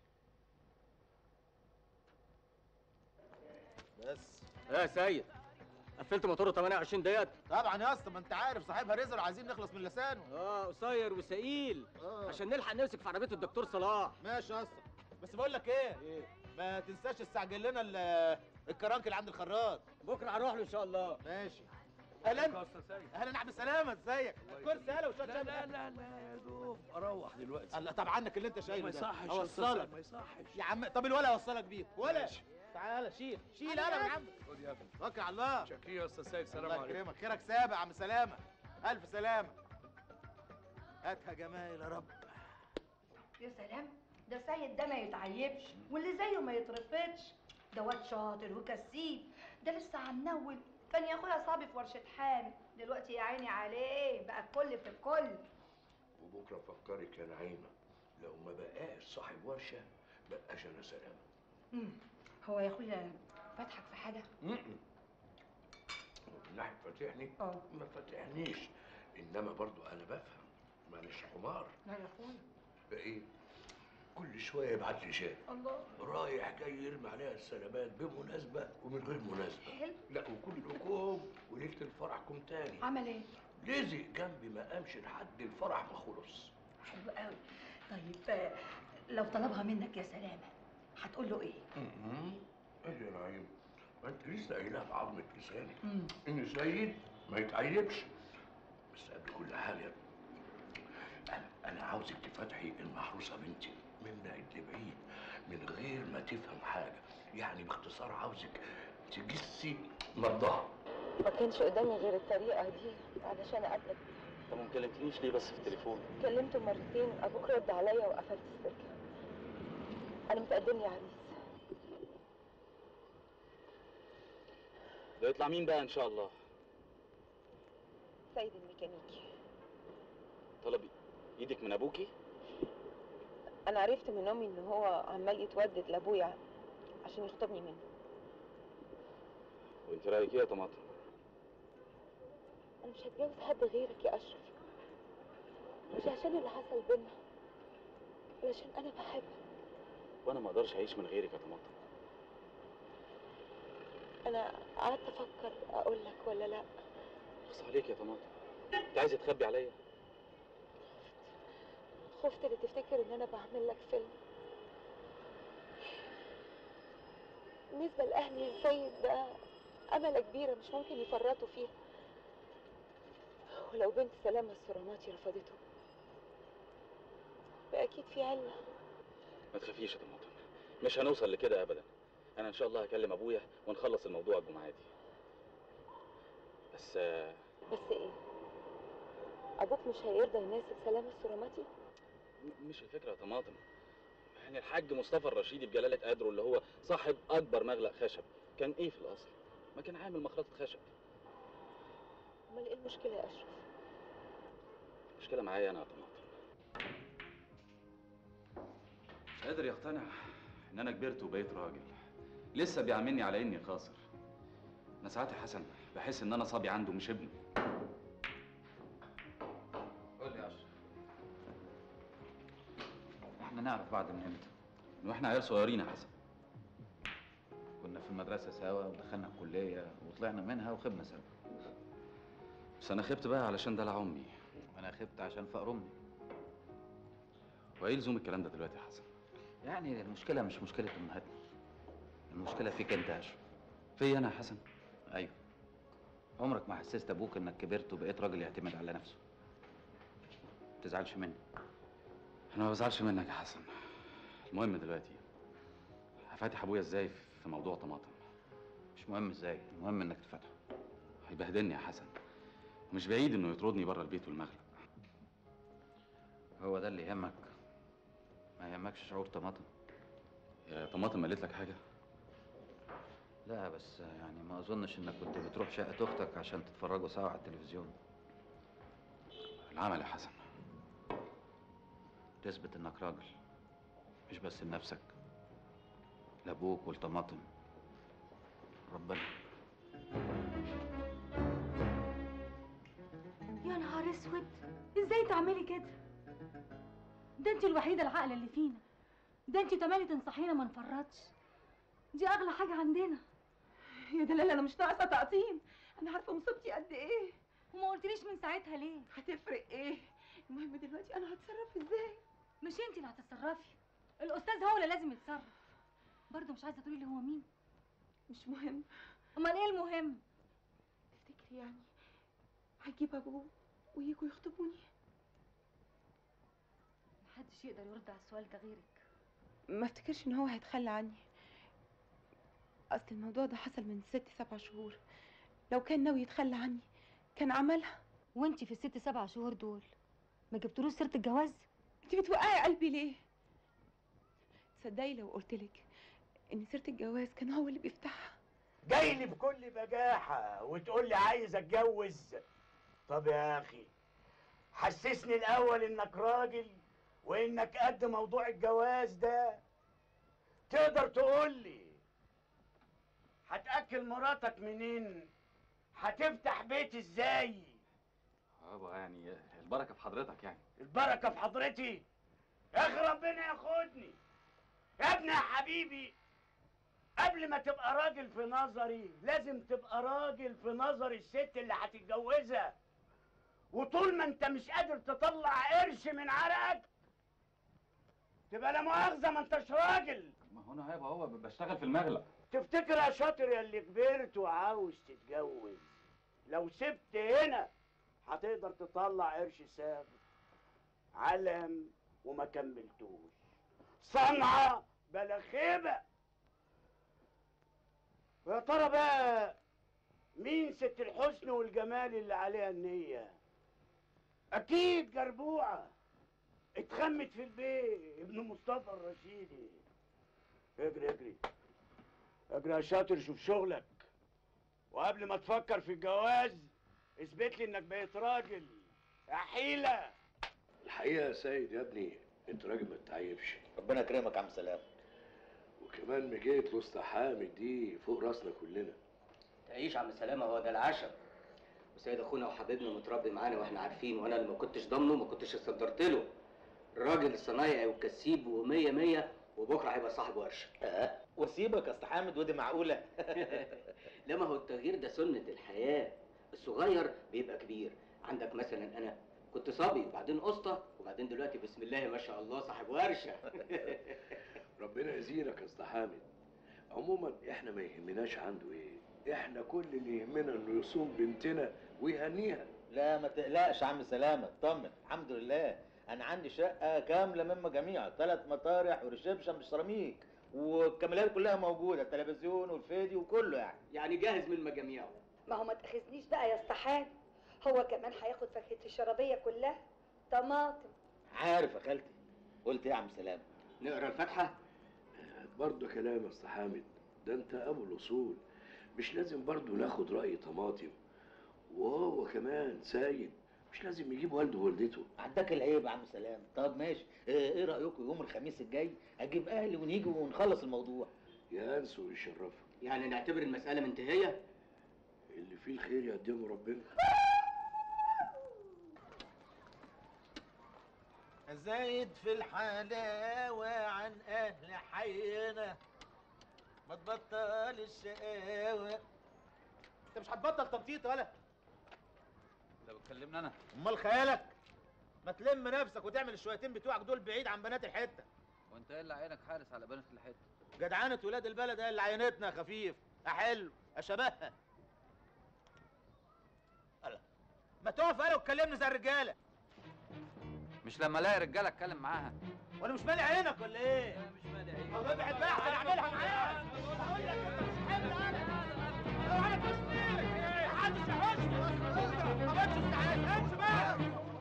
بس ايه يا سيد قفلت موتوره 28 دقيقة طبعا يا اسطى ما انت عارف صاحبها رزق وعايزين نخلص من لسانه اه قصير وسئيل عشان نلحق نمسك في عربيه الدكتور صلاح ماشي يا اسطى بس بقول لك ايه, إيه؟ ما تنساش تستعجل لنا ال- الكرانك اللي عند الخراط بكره هروح له ان شاء الله ماشي اهلا اهلا يا عم سلامه ازيك كرسي هلا وشويه لا لا لا لا يا دوب اروح دلوقتي الله طب عنك اللي انت شايله ما ده. يصحش يا أستاذ اوصلك سيد، ما يصحش يا عم طب الولا اوصلك بيه ولا ماشي. تعالى شيل شيل انا يا عم خد يا ابني توكل على الله شكرا يا استاذ سيد سلام الله عليكم يكرمك خيرك سابع يا عم سلامه الف سلامه هاتها جمايل يا رب يا سلام ده سيد ده ما يتعيبش واللي زيه ما يترفضش ده واد شاطر وكسيب ده لسه هنول كان يا اخويا صاحبي في ورشه حامل دلوقتي يا عيني عليه بقى الكل في الكل وبكره فكرك يا نعيمه لو ما بقاش صاحب ورشه بقاش انا سلامه مم. هو يا اخويا فتحك في حاجه من ناحيه فاتحني اه ما فاتحنيش انما برضو انا بفهم مانيش حمار لا يا اخويا فايه كل شويه يبعت لي شات الله رايح جاي يرمي عليها السلامات بمناسبه ومن غير مناسبه حلو لا وكلكم وليله الفرح كم تاني عمل ايه لزق جنبي ما قامش لحد الفرح ما خلص حلو قوي طيب آه، لو طلبها منك يا سلامه هتقول له ايه ايه يا نعيم ما انت لسه قايلها بعظمة لسانك ان سيد ما يتعيبش بس قبل كل حاجة انا انا عاوزك تفتحي المحروسة بنتي من بعيد لبعيد من غير ما تفهم حاجة يعني باختصار عاوزك تجسي نبضها ما كانش قدامي غير الطريقة دي علشان اقابلك طب ما كلمتنيش ليه بس في التليفون كلمته مرتين ابوك رد عليا وقفلت السكة انا متقدم لي عريس ده يطلع مين بقى ان شاء الله سيد الميكانيكي طلبي ايدك من ابوكي انا عرفت من امي ان هو عمال يتودد لابويا عشان يخطبني منه وانت رايك ايه يا طماطم انا مش هتجوز حد غيرك يا اشرف مش عشان اللي حصل بينا علشان انا بحبك وانا ما اقدرش اعيش من غيرك يا طماطم انا قعدت افكر اقول لك ولا لا بص عليك يا طماطم انت عايزه تخبي عليا خفت اللي تفتكر ان انا بعمل لك فيلم بالنسبة لأهلي السيد ده أملة كبيرة مش ممكن يفرطوا فيها ولو بنت سلامة السراماتي رفضته فأكيد في علة ما تخافيش يا طماطم مش هنوصل لكده ابدا انا ان شاء الله هكلم ابويا ونخلص الموضوع الجمعه دي بس آه، بس إيه أبوك مش هيرضى يناسب سلامة السراماتي م- مش الفكره يا طماطم يعني الحاج مصطفى الرشيدي بجلاله قدره اللي هو صاحب اكبر مغلق خشب كان ايه في الاصل ما كان عامل مخرطه خشب أمال إيه المشكلة يا أشرف المشكله معايا انا يا طماطم مش قادر يقتنع ان انا كبرت وبقيت راجل لسه بيعاملني على اني خاسر انا ساعات يا حسن بحس ان انا صبي عنده مش ابنه قول لي يا اشرف احنا نعرف بعض من امتى من واحنا عيال صغيرين يا حسن كنا في المدرسة سوا ودخلنا الكلية وطلعنا منها وخبنا سوا بس انا خبت بقى علشان دلع امي أنا خبت عشان فقر أمي وايه لزوم الكلام ده دلوقتي يا حسن يعني المشكلة مش مشكلة أمهاتنا المشكلة فيك أنت يا أشرف فيا انا يا حسن أيوه عمرك ما حسست أبوك إنك كبرت وبقيت راجل يعتمد على نفسه تزعلش مني انا ما بزعلش منك يا حسن المهم دلوقتي هفاتح ابويا ازاي في موضوع طماطم مش مهم ازاي المهم انك تفتحه هيبهدلني يا حسن ومش بعيد انه يطردني بره البيت والمغرب هو ده اللي يهمك ما يهمكش شعور طماطم يا طماطم قالت لك حاجه لا بس يعني ما اظنش انك كنت بتروح شقة اختك عشان تتفرجوا سوا على التلفزيون العمل يا حسن تثبت انك راجل مش بس لنفسك لابوك والطماطم ربنا يا نهار اسود ازاي تعملي كده ده انت الوحيده العاقله اللي فينا ده انت تمالي تنصحينا ما نفرطش دي اغلى حاجه عندنا يا دلال انا مش ناقصه تعظيم انا عارفه مصيبتي قد ايه وما قلتليش من ساعتها ليه هتفرق ايه المهم دلوقتي انا هتصرف ازاي مش انت اللي هتتصرفي الاستاذ هو اللي لازم يتصرف برضه مش عايزه تقولي لي هو مين مش مهم امال ايه المهم تفتكري يعني هجيب ابوه ويجوا يخطبوني محدش يقدر يرد على السؤال ده غيرك ما افتكرش ان هو هيتخلى عني اصل الموضوع ده حصل من ست سبع شهور لو كان ناوي يتخلى عني كان عملها وانت في الست سبع شهور دول ما جبتلوش سيره الجواز انت بتوقعي قلبي ليه تصدقي لو قلتلك ان سيره الجواز كان هو اللي بيفتحها جاي لي بكل بجاحة وتقول لي عايز اتجوز طب يا اخي حسسني الاول انك راجل وانك قد موضوع الجواز ده تقدر تقول لي هتاكل مراتك منين هتفتح بيت ازاي بابا يعني البركه في حضرتك يعني البركه في حضرتي يا اخي ربنا ياخدني يا ابني يا حبيبي قبل ما تبقى راجل في نظري لازم تبقى راجل في نظر الست اللي هتتجوزها وطول ما انت مش قادر تطلع قرش من عرقك تبقى لا مؤاخذه ما انتش راجل ما هو انا هيبقى هو بشتغل في المغلق تفتكر يا شاطر يا اللي كبرت وعاوز تتجوز لو سبت هنا هتقدر تطلع قرش ثابت علم وما كملتوش صنعة بلا خيبة ويا ترى بقى مين ست الحسن والجمال اللي عليها النية أكيد جربوعة اتخمت في البيت ابن مصطفى الرشيدي اجري اجري اجري يا شاطر شوف شغلك وقبل ما تفكر في الجواز اثبت لي انك بقيت راجل يا حيلة الحقيقه يا سيد يا ابني انت راجل ما تتعيبش ربنا يكرمك يا عم سلام وكمان مجية الاسطى حامد دي فوق راسنا كلنا تعيش عم سلامة هو ده العشم وسيد اخونا وحبيبنا متربي معانا واحنا عارفين وانا اللي ما كنتش ضامنه ما كنتش صدرت له الراجل الصنايعي والكسيب ومية مية وبكره هيبقى صاحب ورشه اه وسيبك يا اسطى حامد ودي معقوله لا ما هو التغيير ده سنة الحياة الصغير بيبقى كبير عندك مثلا أنا كنت صبي وبعدين قسطة وبعدين دلوقتي بسم الله ما شاء الله صاحب ورشة ربنا يزينك يا اسطى حامد عموما احنا ما يهمناش عنده ايه احنا كل اللي يهمنا انه يصوم بنتنا ويهنيها لا ما تقلقش يا عم سلامه اطمن الحمد لله انا عندي شقه كامله من مجاميع ثلاث مطارح وريسبشن بالسيراميك والكمالات كلها موجوده التلفزيون والفيديو وكله يعني يعني جاهز من مجاميعه ما هو ما تاخذنيش بقى يا استحان هو كمان هياخد فاكهه الشرابيه كلها طماطم عارف يا خالتي قلت ايه يا عم سلامه نقرا الفاتحه برضه كلام يا اسطى حامد ده انت ابو الاصول مش لازم برضه ناخد راي طماطم وهو كمان سايب مش لازم يجيب والده ووالدته عداك العيب يا عم سلام طب ماشي ايه إيه رايكم يوم الخميس الجاي اجيب اهلي ونيجي ونخلص الموضوع يا انس ويشرفك يعني نعتبر المسألة منتهية اللي فيه الخير يقدمه ربنا زايد في الحلاوة عن أهل حينا ما تبطل الشقاوة أنت مش هتبطل تنطيط ولا لو بتكلمني انا أمال خيالك ما تلم نفسك وتعمل الشويتين بتوعك دول بعيد عن بنات الحتة وانت ايه اللي عينك حارس على بنات الحته جدعانة ولاد البلد هي اللي عينتنا يا خفيف أحلو أشبهها ألا ما تقف قال وتكلمني زي الرجالة مش لما الاقي رجاله اتكلم معاها وأنا مش مالي عينك ولا إيه؟ مش مالي عينك والله ابعد بقى أحسن أعملها معاك بقول لك أنت مش حامل أنا لو أنا تصويرك محدش يحوشني ما بقتش استعجل امشي بقى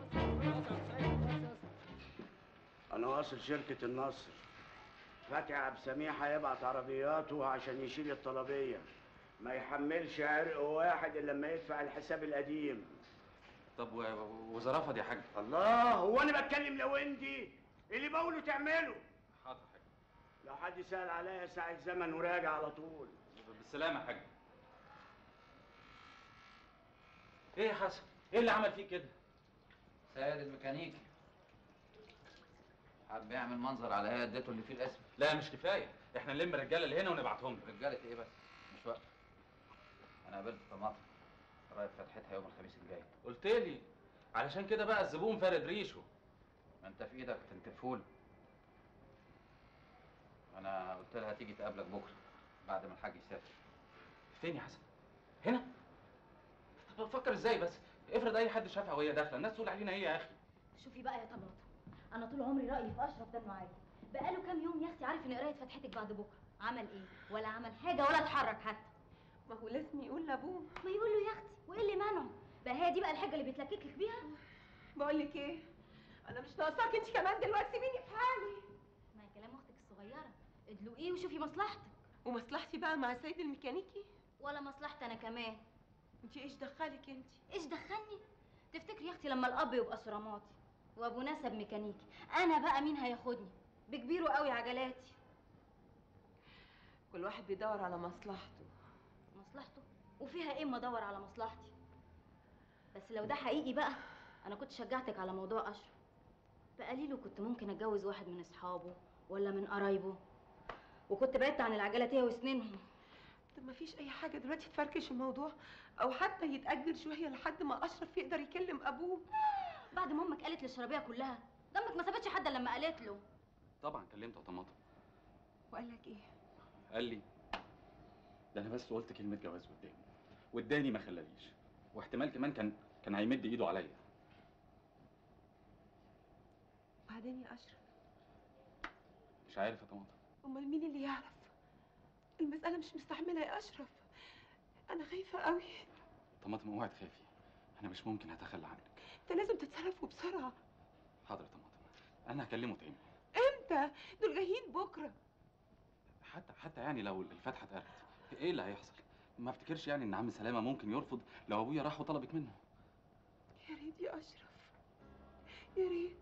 انا واصل شركة النصر فتحي عبد السميع هيبعت عربياته عشان يشيل الطلبية ما يحملش عرق واحد الا لما يدفع الحساب القديم طب و- وزرافه دي يا حاج الله هو انا بتكلم لو انتي اللي بقوله تعمله حاضر يا حاج لو حد سأل عليا ساعة زمن وراجع على طول بالسلامه يا حاج ايه يا حسن ايه اللي عمل فيك كده سيد الميكانيكي حب يعمل منظر على ايه اديته اللي فيه الاسم لا مش كفايه احنا نلم الرجاله اللي هنا ونبعتهم له رجاله ايه بس مش وقت انا قابلت طماطم رايح فتحتها يوم الخميس الجاي قلت لي علشان كده بقى الزبون فارد ريشه ما انت في ايدك تنتفول انا قلت لها تيجي تقابلك بكره بعد ما الحاج يسافر فين يا حسن هنا طب بفكر ازاي بس افرض اي حد شافها وهي داخله الناس تقول علينا ايه يا اخي شوفي بقى يا طماطم انا طول عمري رايي في اشرف ده انه عادي بقاله كام يوم يا اختي عارف ان قرايه فتحتك بعد بكره عمل ايه ولا عمل حاجه ولا اتحرك حتى ما هو لازم يقول لابوه ما يقول له يا اختي وايه اللي منعه بقى هي دي بقى الحاجه اللي بيتلكك لك بيها بقول لك ايه انا مش ناقصاك انت كمان دلوقتي سيبيني في حالي ما هي كلام اختك الصغيره ادلقيه وشوفي مصلحتك ومصلحتي بقى مع السيد الميكانيكي ولا مصلحتي انا كمان انت ايش دخلك انت ايش دخلني تفتكري يا اختي لما الاب يبقى صراماتي وابو نسب ميكانيكي انا بقى مين هياخدني بكبيره قوي عجلاتي كل واحد بيدور على مصلحته مصلحته وفيها ايه اما ادور على مصلحتي بس لو ده حقيقي بقى انا كنت شجعتك على موضوع اشرف بقليله كنت ممكن اتجوز واحد من اصحابه ولا من قرايبه وكنت بعدت عن العجلات هي وسنينهم طب ما فيش اي حاجه دلوقتي تفركش الموضوع او حتى يتاجل شويه لحد ما اشرف يقدر يكلم ابوه بعد ما امك قالت للشرابيه كلها دمك ما سابتش حد إلا لما قالت له طبعا كلمته يا طماطم وقال لك ايه قال لي ده انا بس قلت كلمه جواز قدامي واداني ما خلاليش واحتمال كمان كان كان هيمد ايده عليا وبعدين يا اشرف مش عارف يا طماطم امال مين اللي يعرف المساله مش مستحمله يا اشرف انا خايفه قوي طماطم اوعي تخافي انا مش ممكن هتخلى عنك انت لازم تتصرف وبسرعه حاضر يا طماطم انا هكلمه تاني امتى دول جايين بكره حتى حتى يعني لو الفتحه اتقرت ايه اللي هيحصل ما افتكرش يعني ان عم سلامه ممكن يرفض لو ابويا راح وطلبك منه يا ريت يا اشرف يا ريت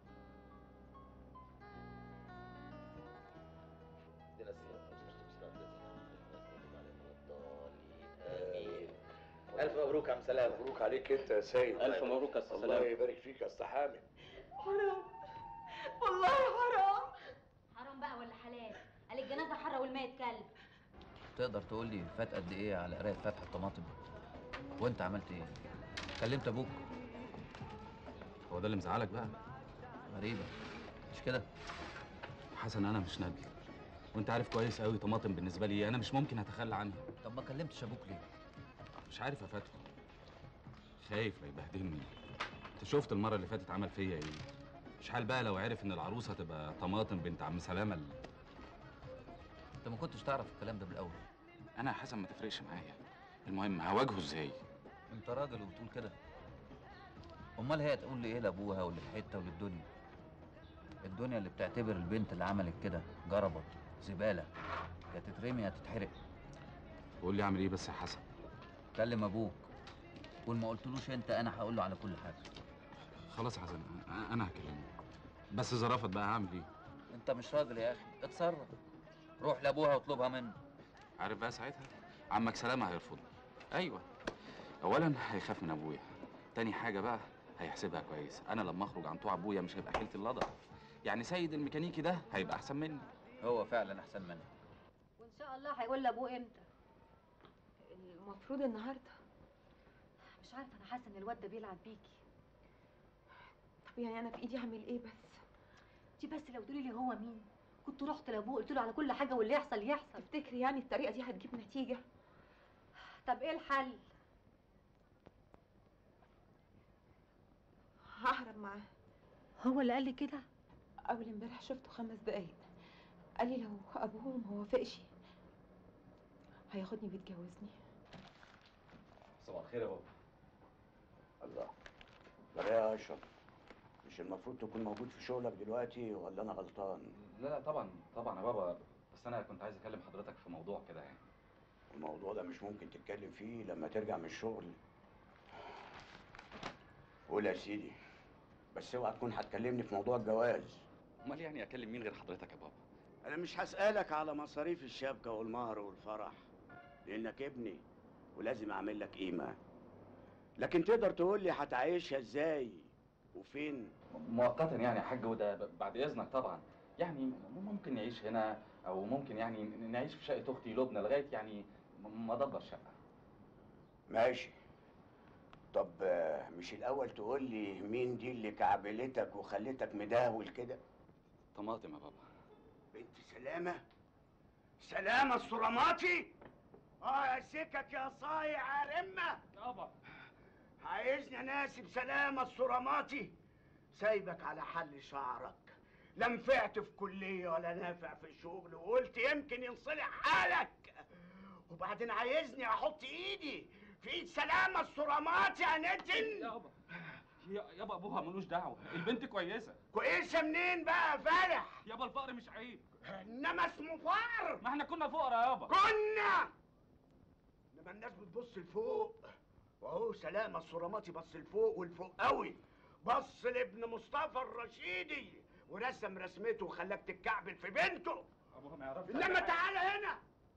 ألف مبروك يا عم سلام مبروك عليك انت يا سيد ألف مبروك يا أستاذ الله سلام. يبارك فيك يا استاذ حامد حرام والله حرام حرام بقى ولا حلال قال الجنازه حره والميت كلب تقدر تقول لي فات قد ايه على قرايه فتح الطماطم وانت عملت ايه كلمت ابوك هو ده اللي مزعلك بقى غريبه مش كده حسن انا مش ندل وانت عارف كويس قوي طماطم بالنسبه لي انا مش ممكن اتخلى عنها طب ما كلمتش ابوك ليه مش عارف يا فتحي خايف لا يبهدلني انت شفت المره اللي فاتت عمل فيا ايه مش حال بقى لو عرف ان العروسه تبقى طماطم بنت عم سلامه ال- انت ما كنتش تعرف الكلام ده بالاول انا يا حسن ما تفرقش معايا المهم هواجهه ازاي انت راجل وبتقول كده امال هي تقول لي ايه لابوها وللحته وللدنيا الدنيا اللي بتعتبر البنت اللي عملت كده جربت زباله يا تترمي يا تتحرق قول لي اعمل ايه بس يا حسن كلم ابوك قول ما قلتلوش انت انا هقول له على كل حاجه خلاص يا حسن أنا- انا هكلمه بس اذا رفض بقى هعمل ايه انت مش راجل يا اخي اتصرف روح لابوها واطلبها منه عارف بقى ساعتها عمك سلامه هيرفضني ايوه اولا هيخاف من ابويا تاني حاجه بقى هيحسبها كويس انا لما اخرج عن طوع ابويا مش هيبقى حيلة اللضع يعني سيد الميكانيكي ده هيبقى احسن مني هو فعلا احسن مني وان شاء الله هيقول لابوه امتى المفروض النهارده مش عارفه انا حاسه ان الواد ده بيلعب بيكي طب يعني انا في ايدي اعمل ايه بس دي بس لو تقولي لي هو مين كنت رحت لابوه قلت له على كل حاجه واللي يحصل يحصل تفتكري يعني الطريقه دي هتجيب نتيجه طب ايه الحل ههرب معاه هو اللي قال لي كده اول امبارح شفته خمس دقايق قال لي لو ابوه ما وافقش هياخدني ويتجوزني صباح الخير يا بابا الله ده يا اشرف مش المفروض تكون موجود في شغلك دلوقتي ولا انا غلطان لا لا طبعا طبعا يا بابا بس انا كنت عايز اكلم حضرتك في موضوع كده يعني الموضوع ده مش ممكن تتكلم فيه لما ترجع من الشغل قول يا سيدي بس اوعى تكون هتكلمني في موضوع الجواز امال يعني اكلم مين غير حضرتك يا بابا انا مش هسألك على مصاريف الشبكة والمهر والفرح لانك ابني ولازم اعمل لك قيمة لكن تقدر تقول لي هتعيشها ازاي وفين مؤقتا يعني يا حاج وده ب- بعد اذنك طبعا يعني م- ممكن نعيش هنا او ممكن يعني ن- نعيش في شقه اختي لبنى لغايه يعني م- ما ادبر شقه ماشي طب آه، مش الاول تقول لي مين دي اللي كعبلتك وخلتك مدهول كده طماطم يا بابا بنت سلامة سلامة الصراماتي اه يا سكك يا صايع يا رمة يابا عايزني اناسب سلامة الصراماتي سايبك على حل شعرك لا نفعت في كلية ولا نافع في الشغل وقلت يمكن ينصلح حالك وبعدين عايزني احط ايدي في ايد سلامة الصراماتي يا نتن يابا يا- يابا ابوها ملوش دعوه البنت كويسه كويسة منين بقى يا فالح يابا الفقر مش عيب انما اسمه فقر ما احنا كنا فقراء يابا كنا انما الناس بتبص لفوق واهو سلامة الصراماتي بص لفوق والفوق قوي بص لابن مصطفى الرشيدي ورسم رسمته وخلاك تتكعبل في بنته ابوها ما يعرفش انما تعالى هنا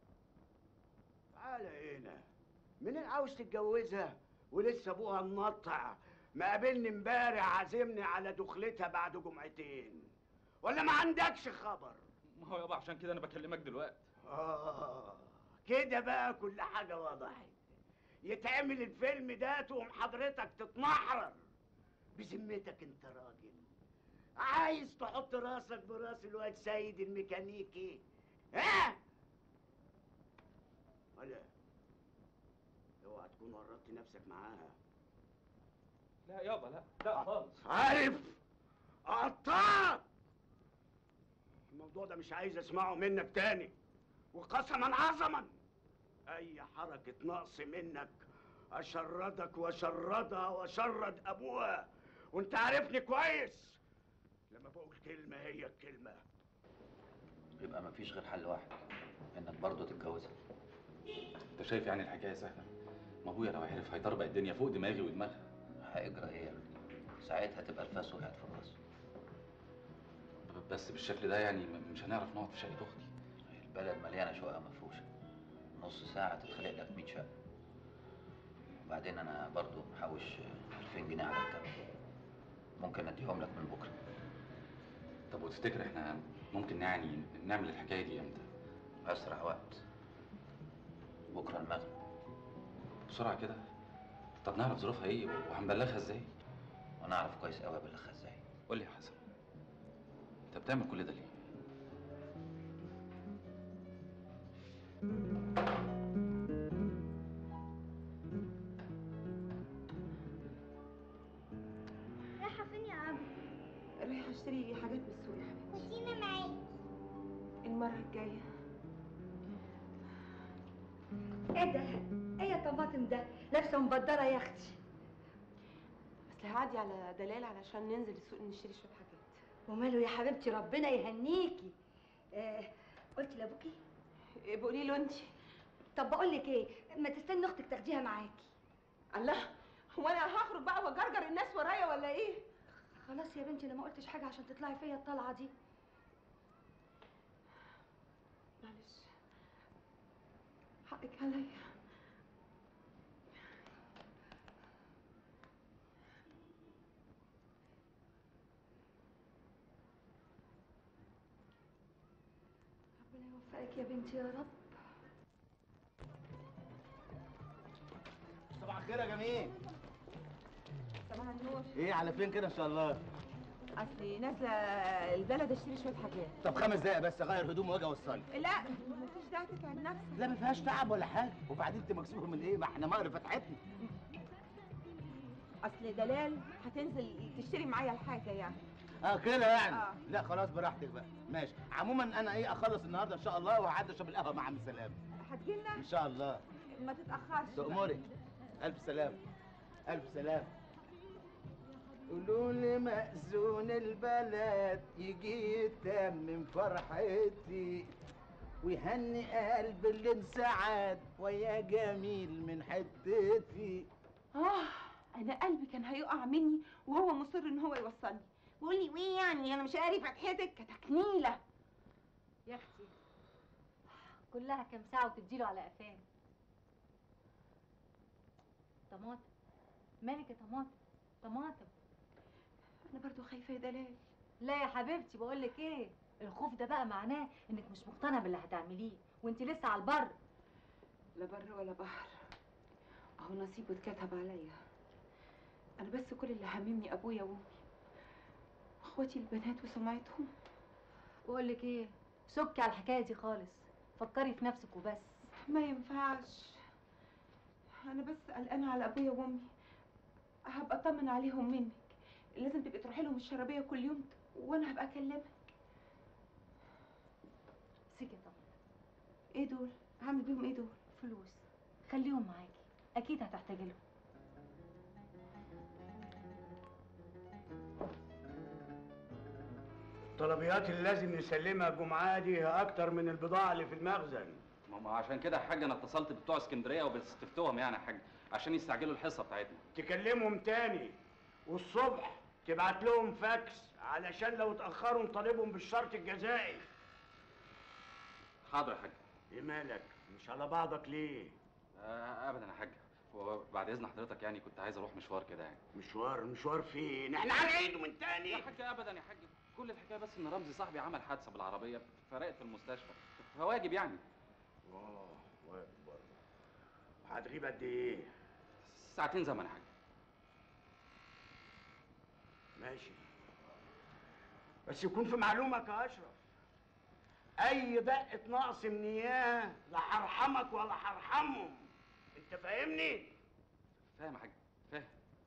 تعالى هنا منين عاوز تتجوزها ولسه ابوها منطع مقابلني امبارح عازمني على دخلتها بعد جمعتين ولا ما عندكش خبر ما هو يابا عشان كده انا بكلمك دلوقتي آه كده بقى كل حاجة وضحت يتعمل الفيلم ده تقوم حضرتك تتمحرر بذمتك انت راجل عايز تحط راسك براس الواد سيد الميكانيكي ها ولا اوعى تكون ورطت نفسك معاها لا يابا لا لا خالص عارف قطعت الموضوع ده مش عايز اسمعه منك تاني وقسما عظما اي حركة نقص منك اشردك واشردها واشرد ابوها وانت عارفني كويس لما بقول كلمة هي الكلمة يبقى مفيش غير حل واحد انك برضه تتجوزها انت شايف يعني الحكايه سهله ما ابويا لو عرف هيطربق الدنيا فوق دماغي ودماغها هيجرى ايه يا ابني ساعتها تبقى الفاس وقعت في الراس ب- بس بالشكل ده يعني م- مش هنعرف نقعد في شقه اختي البلد مليانه شقق مفروشه نص ساعه تتخلق لك 100 شقه وبعدين انا برضه محوش 2000 جنيه على الكاميرا ممكن اديهم لك من بكره طب وتفتكر احنا ممكن يعني نعمل الحكايه دي امتى اسرع وقت بكره المغرب بسرعه كده طب نعرف ظروفها ايه وهنبلغها ازاي وانا اعرف كويس قوي ابلغها ازاي قول لي يا حسن انت بتعمل كل ده ليه رايحة فين يا عم؟ رايحه اشتري حاجات من السوق يا حبيبتي ودينا معاك المره الجايه ايه ده؟ ايه يا طماطم ده؟ لابسه مبدره يا اختي اصل هعدي على دلال علشان ننزل السوق نشتري شويه حاجات وماله يا حبيبتي ربنا يهنيكي آه قلت لابوكي بقولي له انت طب بقول لك ايه ما تستني اختك تاخديها معاكي الله هو انا هخرج بقى واجرجر الناس ورايا ولا ايه خلاص يا بنتي انا ما قلتش حاجه عشان تطلعي فيا الطلعه دي معلش حقك عليا ربنا يوفقك يا بنتي يا رب صباح الخير يا جميل صباح النور ايه على فين كده ان شاء الله اصلي نازله البلد اشتري شويه حاجات طب خمس دقايق بس اغير هدومي واجي اوصلك لا مفيش داعي تتعب نفسك لا ما فيهاش تعب ولا حاجه وبعدين انت مكسوفه من ايه ما احنا مقر فتحتنا اصل دلال هتنزل تشتري معايا الحاجه يعني اه كده يعني آه. لا خلاص براحتك بقى ماشي عموما انا ايه اخلص النهارده ان شاء الله وهعدي اشرب القهوه مع عم سلام هتجيلنا ان شاء الله ما تتاخرش تأمرك الف سلام الف سلام قولوا لي مأذون البلد يجي يتمم فرحتي ويهني قلب اللي انسعد ويا جميل من حتتي اه انا قلبي كان هيقع مني وهو مصر ان هو يوصلني بيقول لي وايه يعني انا مش قاري فتحتك كتكنيله يا اختي كلها كام ساعه وتديله على قفاه طماطم مالك يا طماطم طماطم انا برضو خايفه يا دلال لا يا حبيبتي بقول لك ايه الخوف ده بقى معناه انك مش مقتنعه باللي هتعمليه وانت لسه على البر لا بر ولا بحر اهو نصيبه اتكتب عليا انا بس كل اللي هممني ابويا وامي اخواتي البنات وسمعتهم بقول لك ايه سكي على الحكايه دي خالص فكري في نفسك وبس ما ينفعش انا بس قلقانه على ابويا وامي هبقى اطمن عليهم منك لازم تبقي تروحي لهم الشرابيه كل يوم وانا هبقى اكلمك سكت طبعا ايه دول هعمل بيهم ايه دول فلوس خليهم معاكي اكيد هتحتاجي لهم الطلبيات اللي لازم نسلمها الجمعة دي هي أكتر من البضاعة اللي في المخزن ما ما عشان كده يا حاج انا اتصلت بتوع اسكندريه وبستفتهم يعني يا حاج عشان يستعجلوا الحصه بتاعتنا تكلمهم تاني والصبح تبعت لهم فاكس علشان لو اتأخروا نطالبهم بالشرط الجزائي حاضر يا حاج ايه مالك مش على بعضك ليه آه ابدا يا حاج وبعد اذن حضرتك يعني كنت عايز اروح مشوار كده يعني مشوار مشوار فين احنا هنعيده من تاني يا حاج ابدا يا حاج كل الحكايه بس ان رمزي صاحبي عمل حادثه بالعربيه فرقت في المستشفى فواجب يعني اه واقف برضه هتغيب قد ايه ساعتين زمن يا حاج ماشي بس يكون في معلومك يا اشرف اي دقه نقص من اياه لا هرحمك ولا هرحمهم انت فاهمني فاهم يا حاج فاهم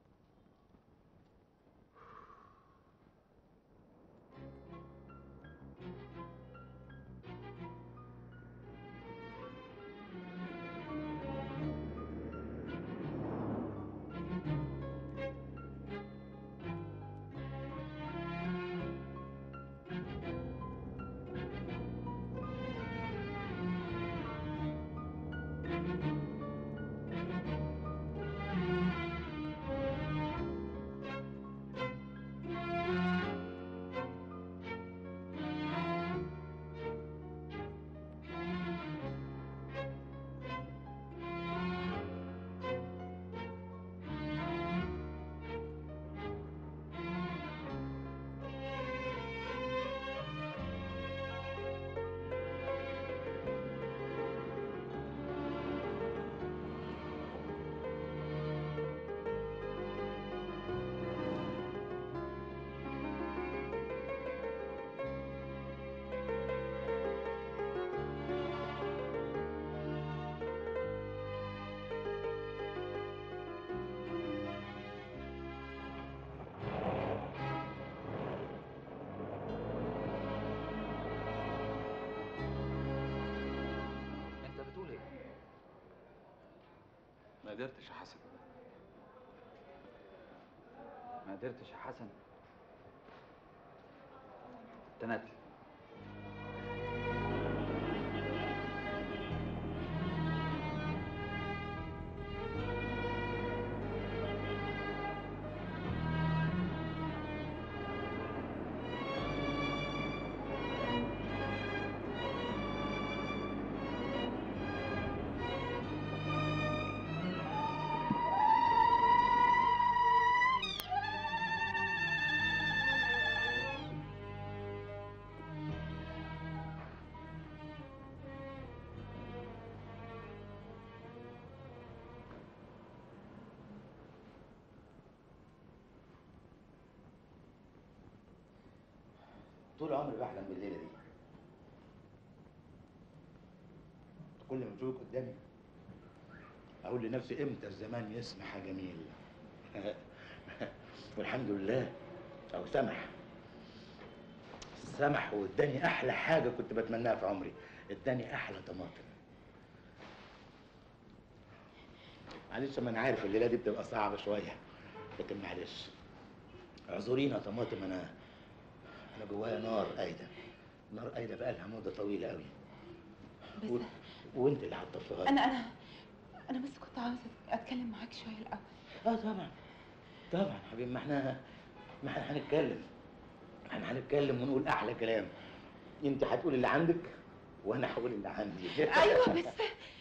انت بتقول ايه ما قدرتش يا حسن ما قدرتش يا حسن تنادل طول عمري بحلم بالليله دي كل ما اشوفك قدامي اقول لنفسي امتى الزمان يسمح يا جميل والحمد لله او سمح سمح واداني احلى حاجه كنت بتمناها في عمري اداني احلى طماطم معلش ما انا عارف الليله دي بتبقى صعبه شويه لكن معلش اعذرينا طماطم انا انا جوايا نار قايده نار قايده بقالها مده طويله قوي بس و... وانت اللي هتطفيها لي. انا انا انا بس كنت عاوزه اتكلم معاك شويه الاول اه طبعا طبعا حبيبي ما احنا ما احنا هنتكلم احنا هنتكلم ونقول احلى كلام انت هتقول اللي عندك وانا هقول اللي عندي ايوه بس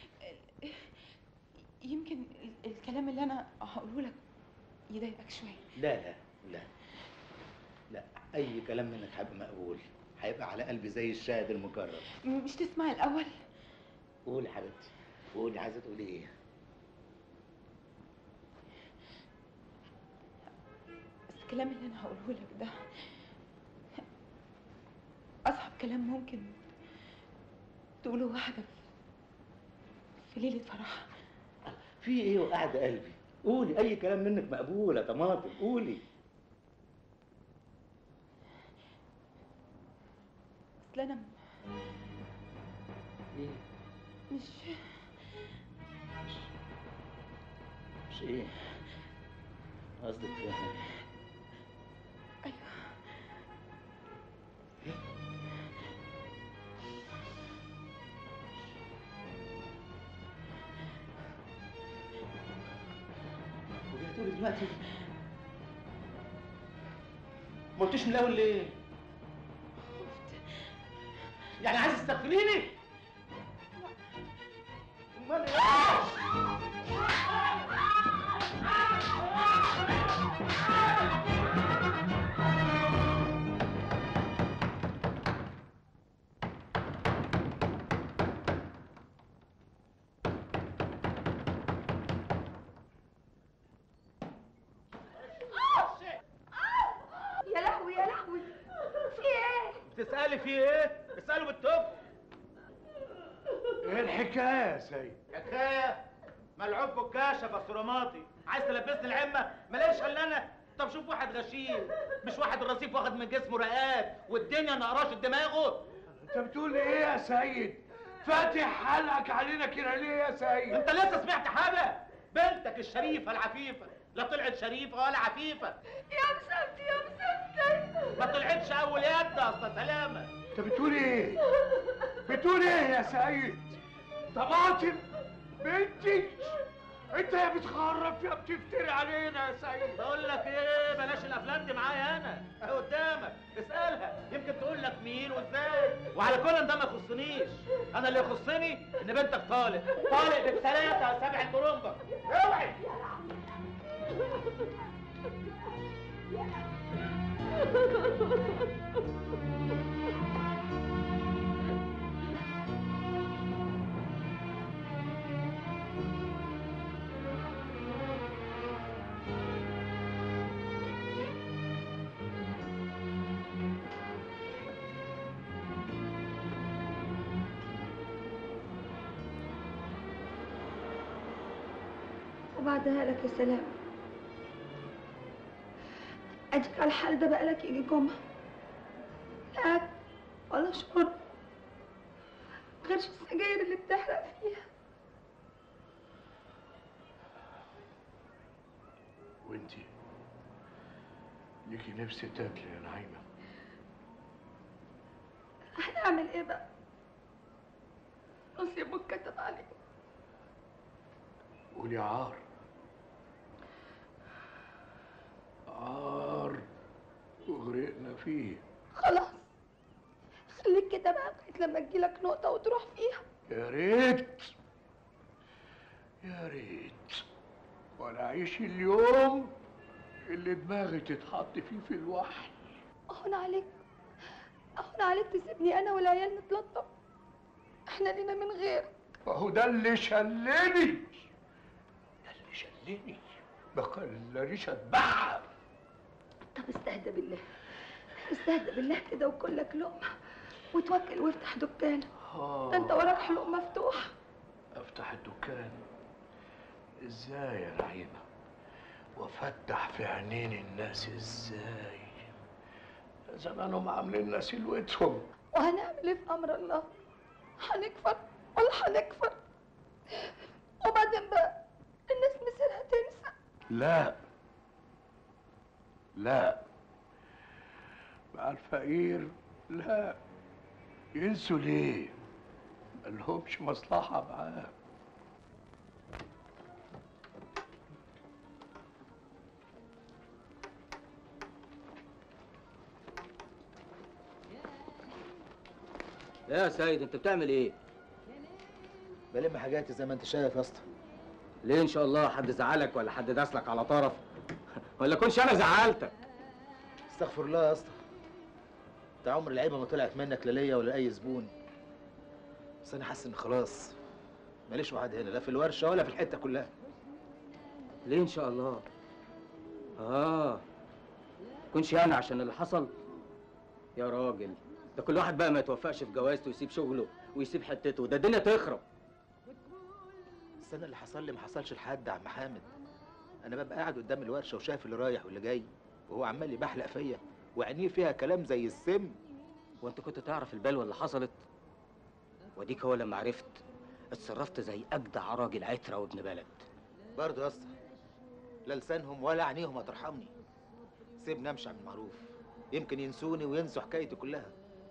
يمكن ال- الكلام اللي انا هقوله لك يضايقك شويه لا لا لا لا اي كلام منك هيبقى مقبول هيبقى على قلبي زي الشاهد المكرر م- مش تسمع الاول قولي يا حبيبتي قولي عايزه تقولي ايه بس الكلام اللي انا هقوله لك ده اصعب كلام ممكن تقوله واحده في ليله فرح في ايه وقعد قلبي قولي اي كلام منك مقبول يا طماطم قولي اصل انا ايه مش مش ايه قصدك ايه ايوه وجاي تقولي دلوقتي ما قلتيش من الاول ليه يعني عايز تستغفليني امال ايه يا لهوي يا لهوي في ايه؟ بتسألي في ايه؟ اسأله بالتوب ايه الحكايه يا سيد حكايه ملعوب بكاشه بسرماطي عايز تلبسني العمه ماليش الا انا طب شوف واحد غشيم مش واحد الرصيف واخد من جسمه رقات والدنيا نقراش دماغه انت بتقول ايه يا سيد فاتح حلقك علينا كده ليه يا سيد انت لسه سمعت حاجه بنتك الشريفه العفيفه لا طلعت شريفه ولا عفيفه يا مسكتي يا مسكتي ما طلعتش اول يد اصلا سلامه انت بتقول ايه بتقول ايه يا سيد طماطم بنتي انت يا بتخرف يا بتفتري علينا يا سيد بقول لك ايه بلاش الافلام دي معايا انا اهي قدامك اسالها يمكن تقول لك مين وازاي وعلى كل ده ما يخصنيش انا اللي يخصني ان بنتك طالق طالق بثلاثه سبع البرومبا اوعي وبعدها لك يا سلام اديك على الحال ده بقالك يجي جمعة لا أكل ولا شرب غيرش السجاير اللي بتحرق فيها وانتي ليكي نفس تاكلي يا نعيمه هنعمل ايه بقى نصيب اتكتب عليه قولي عار عار وغرقنا فيه خلاص خليك كده بقى لغايه لما تجيلك نقطة وتروح فيها يا ريت يا ريت ولا اعيش اليوم اللي دماغي تتحط فيه في الوحل اهون عليك اهون عليك تسيبني انا والعيال نتلطف احنا لينا من غير فهو ده اللي شلني ده اللي شلني ما خلانيش اتبعها طب استهدى بالله استهدى بالله كده وكل لك لقمة وتوكل وافتح دكان ده انت وراك حلوق مفتوح افتح الدكان ازاي يا نعيمة وافتح في عينين الناس ازاي زمانهم عاملين سلوتهم وهنعمل ايه في امر الله هنكفر ولا هنكفر وبعدين بقى الناس مصيرها تنسى لا لا مع الفقير لا ينسوا ليه ملهمش مصلحة معاه يا سيد انت بتعمل ايه؟ بلم حاجاتي زي ما انت شايف يا اسطى ليه ان شاء الله حد زعلك ولا حد داسلك على طرف ولا كنش انا زعلتك استغفر الله يا اسطى انت عمر العيبه ما طلعت منك لا ليا ولا اي زبون بس انا حاسس ان خلاص ماليش واحد هنا لا في الورشه ولا في الحته كلها ليه ان شاء الله اه كنش يعني عشان اللي حصل يا راجل ده كل واحد بقى ما يتوفقش في جوازته ويسيب شغله ويسيب حتته ده الدنيا تخرب بس انا اللي حصل لي ما حصلش لحد يا عم حامد انا ببقى قاعد قدام الورشه وشايف اللي رايح واللي جاي وهو عمال يبحلق فيا وعينيه فيها كلام زي السم وانت كنت تعرف البلوه اللي حصلت وديك هو لما عرفت اتصرفت زي اجدع راجل عتره وابن بلد برضه يا اسطى لا لسانهم ولا عينيهم هترحمني سيبني امشي عن المعروف يمكن ينسوني وينسوا حكايتي كلها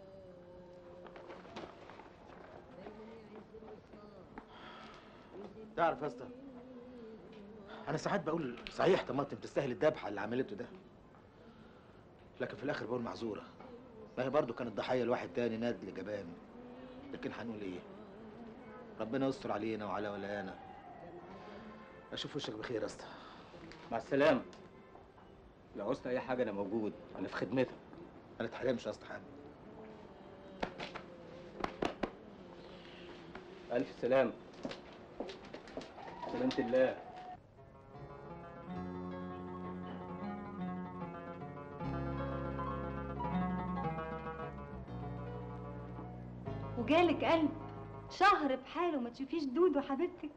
تعرف يا اسطى انا ساعات بقول صحيح طماطم تستاهل الذبحه اللي عملته ده لكن في الاخر بقول معذوره ما هي برضه كانت ضحيه لواحد تاني نادل جبان لكن هنقول ايه ربنا يستر علينا وعلى ولايانا اشوف وشك بخير يا اسطى مع السلامه لو عوزت اي حاجه انا موجود انا في خدمتك ما نتحرمش يا اسطى حامد الف سلامه سلامه الله وجالك قلب شهر بحاله ما تشوفيش دودو حبيبتك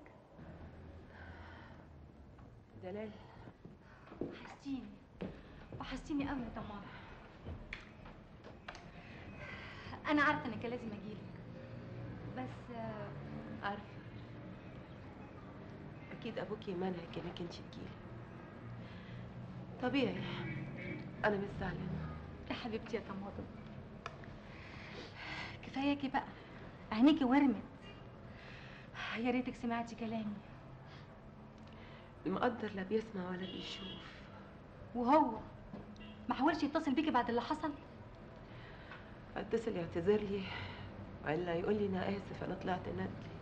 دلال وحشتيني وحشتيني قوي يا تمام انا عارفه انك لازم اجيلك بس آه، عارفه اكيد ابوكي منعك انك انت تجيلي طبيعي انا مش زعلانه يا حبيبتي يا طماطم كفاياكي بقى عينيكي ورمت يا ريتك سمعتي كلامي المقدر لا بيسمع ولا بيشوف وهو ما حاولش يتصل بيكي بعد اللي حصل اتصل يعتذر لي والا يقول لي انا اسف انا طلعت ندلي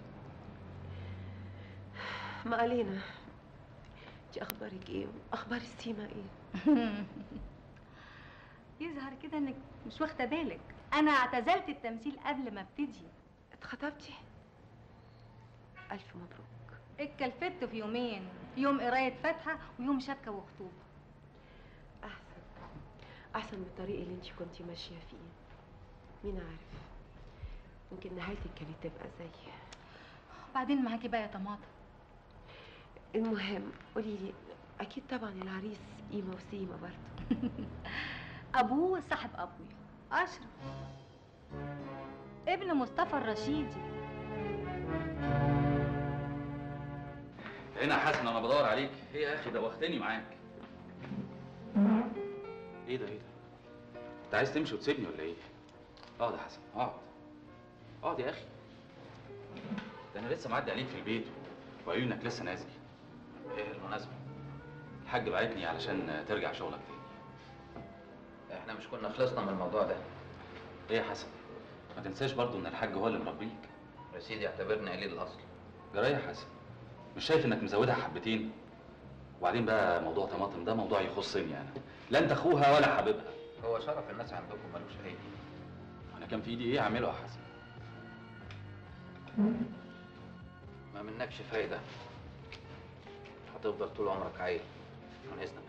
ما علينا انت اخبارك ايه اخبار السيما ايه يظهر كده انك مش واخده بالك انا اعتزلت التمثيل قبل ما ابتدي اتخطبتي الف مبروك اتكلفت في يومين يوم قرايه فاتحه ويوم شبكه وخطوبه احسن احسن من الطريق اللي انت كنتي ماشيه فيه مين عارف يمكن نهايتك كانت تبقى زي بعدين معاكي بقى يا طماطم المهم قولي لي اكيد طبعا العريس قيمه وسيمه برضه ابوه صاحب ابويا اشرف ابن مصطفى الرشيدي هنا حسن انا بدور عليك ايه يا اخي دوختني معاك ايه ده ايه ده انت عايز تمشي وتسيبني ولا ايه اقعد يا حسن اقعد اقعد يا اخي ده انا لسه معدي عليك في البيت وقالوا لي انك لسه نازل ايه المناسبه الحاج بعتني علشان ترجع شغلك تاني احنا مش كنا خلصنا من الموضوع ده ايه يا حسن ما تنساش برضو ان الحاج هو اللي مربيك يا سيدي اعتبرني قليل الاصل جرايه يا حسن مش شايف انك مزودها حبتين وبعدين بقى موضوع طماطم ده موضوع يخصني انا لا انت اخوها ولا حبيبها هو شرف الناس عندكم ملوش اي انا كان في ايدي ايه اعمله يا حسن ما منكش فايده هتفضل طول عمرك عيل من اذنك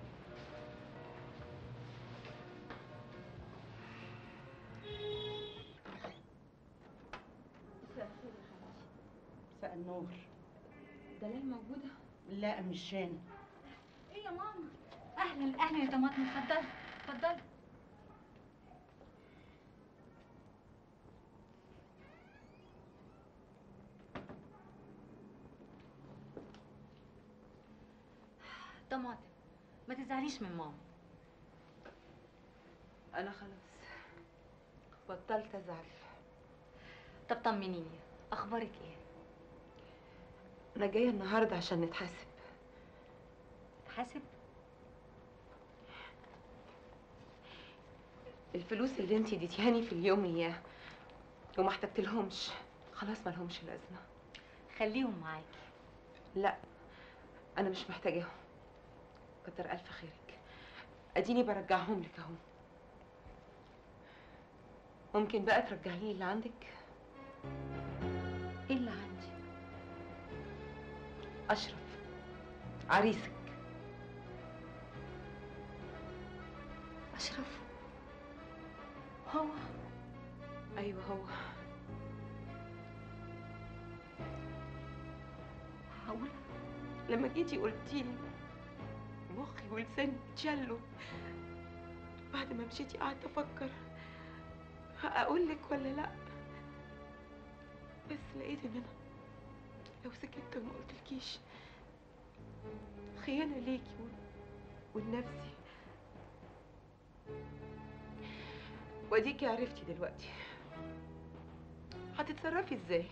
مساء النور دلال موجوده لا مش هنا ايه يا ماما اهلا اهلا يا طماطم اتفضلي اتفضلي طماطم ما تزعليش من ماما انا خلاص بطلت ازعل طب طمنيني اخبارك ايه انا جايه النهارده عشان نتحاسب حاسب الفلوس اللي انتي اديتيهاني في اليوم اياه وما احتجتلهمش خلاص ما لهمش لازمه خليهم معاكي لا انا مش محتاجاهم كتر الف خيرك اديني برجعهم لك اهو ممكن بقى ترجعي لي اللي عندك ايه اللي عندي اشرف عريسك اشرف هو ايوه هو معقول لما جيتي قلتي لي مخي ولساني اتشلوا بعد ما مشيتي قعدت افكر اقول لك ولا لا بس لقيت ان انا لو سكت وما قلتلكيش خيانه ليكي ول- ولنفسي واديكي عرفتي دلوقتي هتتصرفي ازاي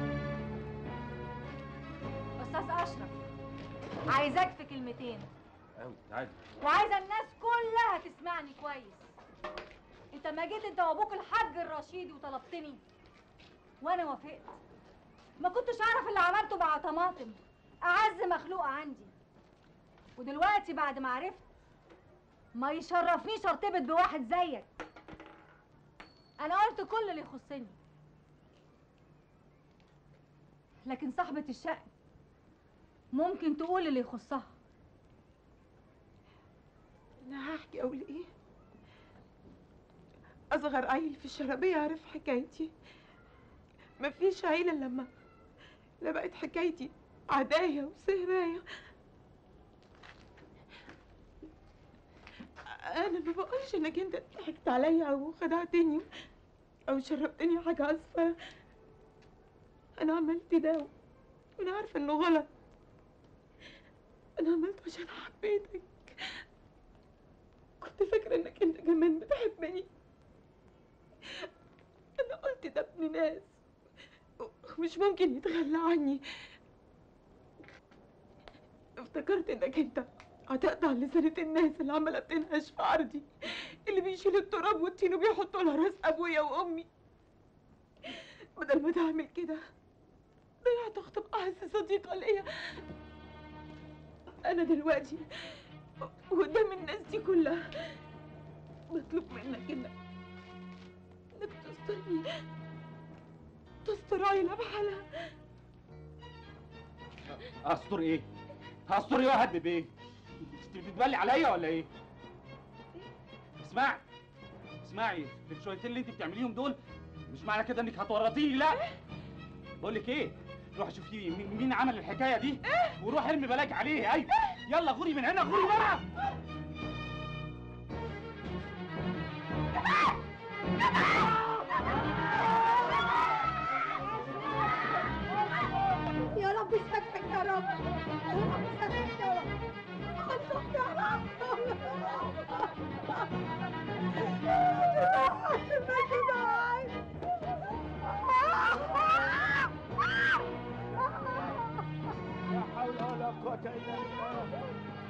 استاذ اشرف عايزاك في كلمتين قوي تعالي وعايزه الناس كلها تسمعني كويس انت ما جيت انت وابوك الحاج الرشيدي وطلبتني وانا وافقت ما كنتش اعرف اللي عملته مع طماطم اعز مخلوقه عندي ودلوقتي بعد ما عرفت ما يشرفنيش ارتبط بواحد زيك انا قلت كل اللي يخصني لكن صاحبة الشأن ممكن تقول اللي يخصها انا هحكي اقول ايه اصغر عيل في الشرابيه عارف حكايتي مفيش عيله لما لا بقت حكايتي عدايه وسهرايه انا ما بقولش انك انت ضحكت عليا او خدعتني او شربتني حاجه اصفر انا عملت ده وانا عارفه انه غلط انا عملته عشان حبيتك كنت فاكره انك انت كمان بتحبني انا قلت ده ابن ناس ومش ممكن يتخلى عني افتكرت انك انت هتقطع لسانة الناس اللي عمالة بتنهش في عرضي اللي بيشيلوا التراب والطين وبيحطوا على راس ابويا وامي بدل ما تعمل كده ضيعت اخت اعز صديقة ليا انا دلوقتي قدام الناس دي كلها بطلب منك انك انك تسترني تستر عيلة بحالها استر ايه؟ هستر ايه واحد بايه؟ انت بتتبلي عليا ولا ايه؟ اسمعي اسمعي الشويتين اللي انت بتعمليهم دول مش معنى كده انك هتورطيني لا بقول لك ايه روح شوفي مين مين عمل الحكايه دي وروح ارمي بلاك عليه ايوه يلا غوري من هنا غوري بقى يا رب يسامحك يا رب يا رب يسامحك يا رب خلصك يا لا حول ولا قوة إلا بالله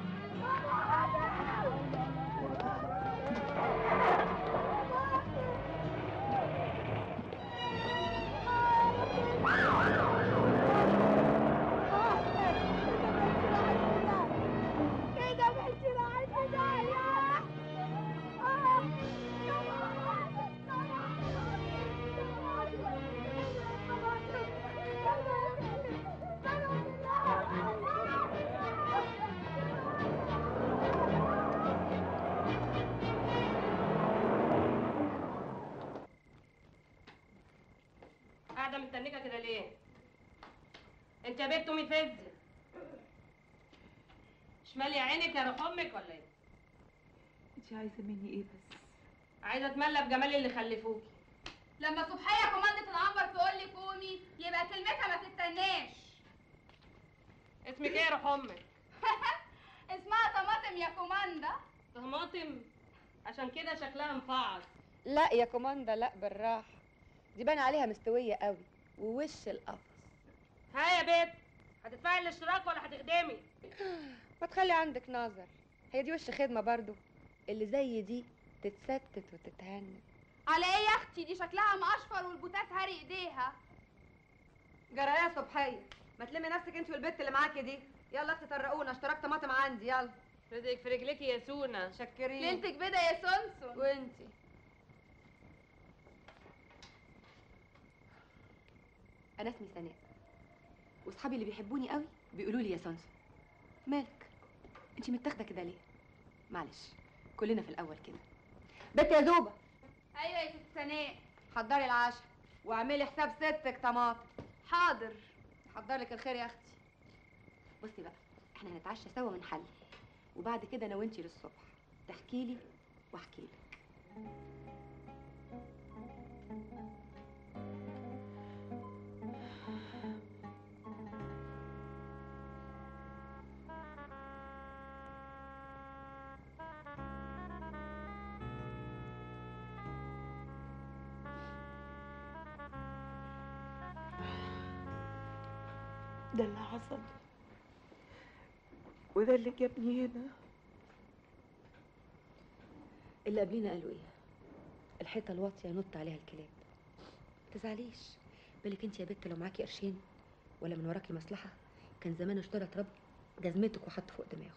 كده بنتي راحت في داهية قاعده مستنيكه كده ليه انت يا بنت امي فز شمال يا عينك يا روح امك ولا ايه انت عايزه مني ايه بس عايزه اتملى بجمال اللي خلفوكي لما صبحية كوماندة العنبر تقول لي قومي يبقى كلمتها ما تستناش اسمك ايه يا روح امك اسمها طماطم يا كوماندا طماطم عشان كده شكلها مفعص لا يا كوماندا لا بالراحة دي بان عليها مستوية قوي ووش القفص ها يا بنت هتدفعي الاشتراك ولا هتخدمي ما تخلي عندك نظر هي دي وش خدمة برضو اللي زي دي تتستت وتتهنى على ايه يا اختي دي شكلها مقشفر والبوتات هاري ايديها جرايه صبحية ما تلمي نفسك انت والبت اللي معاكي دي يلا اختي طرقونا اشتراك طماطم عندي يلا رزقك في رجليكي يا سونا شكرين ليلتك بدا يا سونسون وانتي انا اسمي سناء واصحابي اللي بيحبوني قوي بيقولوا لي يا سونسون مالك انت متاخده كده ليه معلش كلنا في الاول كده بنت يا زوبه ايوه يا ست سناء حضري العشاء واعملي حساب ستك طماطم حاضر حضر لك الخير يا اختي بصي بقى احنا هنتعشى سوا ونحل وبعد كده انا وانتي للصبح تحكي لي واحكي لك ده اللي حصل وده اللي جابني هنا اللي قبلينا قالوا ايه الحيطه الواطيه نط عليها الكلاب تزعليش بالك انت يا بت لو معاكي قرشين ولا من وراكي مصلحه كان زمان اشترى تراب جزمتك وحط فوق دماغه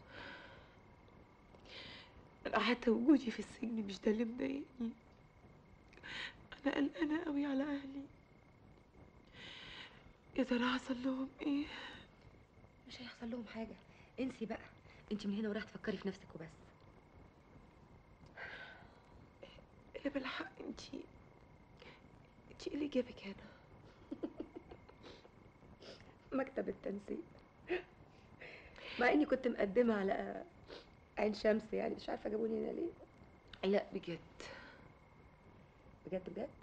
انا حتى وجودي في السجن مش ده اللي مضايقني انا قلقانه قوي على اهلي يا ترى حصل لهم ايه مش هيحصل لهم حاجه انسي بقى انت من هنا ورايحه تفكري في نفسك وبس يا بالحق انتي انتي ايه اللي جابك هنا مكتب التنسيق مع اني كنت مقدمه على عين شمس يعني مش عارفه جابوني هنا ليه لا بجد بجد بجد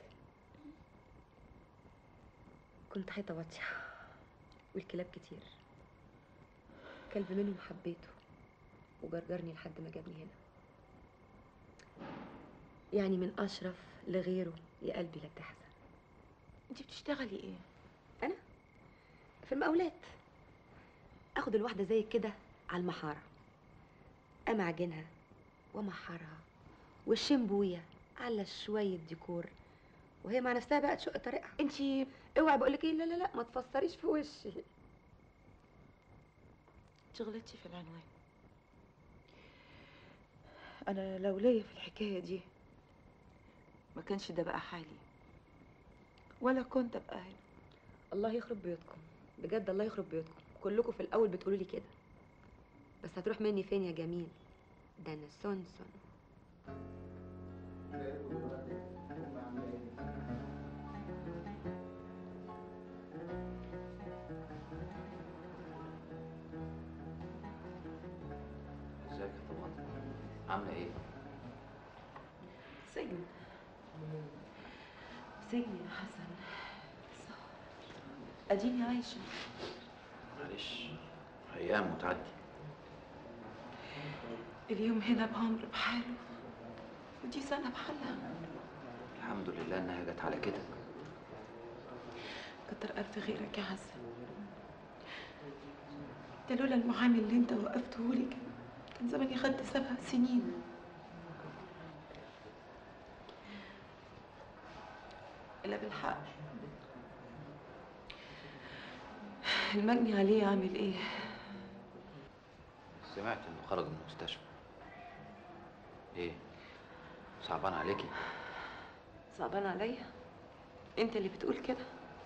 كنت حيطه واطيه والكلاب كتير كلب منهم حبيته وجرجرني لحد ما جابني هنا يعني من اشرف لغيره يا قلبي لا تحزن انتي بتشتغلي ايه انا في المقاولات اخد الواحده زي كده على المحاره امعجنها وامحرها والشمبويه على شويه ديكور وهي مع نفسها بقى تشق طريقها انتي اوعي بقول لك ايه لا لا لا ما تفسريش في وشي انت غلطتي في العنوان انا لو ليا في الحكايه دي ما كانش ده بقى حالي ولا كنت ابقى هنا الله يخرب بيوتكم بجد الله يخرب بيوتكم كلكم في الاول بتقولوا لي كده بس هتروح مني فين يا جميل ده انا سونسون ازيك يا طماطم عامله ايه سجن سجن يا حسن اديني عايشه معلش ايام وتعدي اليوم هنا بأمر بحاله ودي سنة بحالها الحمد لله انها جت على كده كتر ألف خيرك يا حسن ده لولا المحامي اللي انت وقفته لي كان كان زماني خدت سبع سنين إلا بالحق المجني عليه عامل ايه؟ سمعت انه خرج من المستشفى ايه صعبان عليكي صعبان عليا انت اللي بتقول كده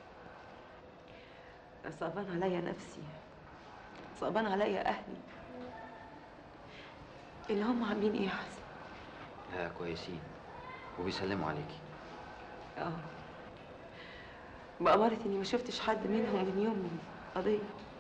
صعبان عليا نفسي صعبان عليا اهلي اللي هم عاملين ايه يا حسن لا كويسين وبيسلموا عليكي اه بأمارة اني ما شفتش حد منهم من يوم القضية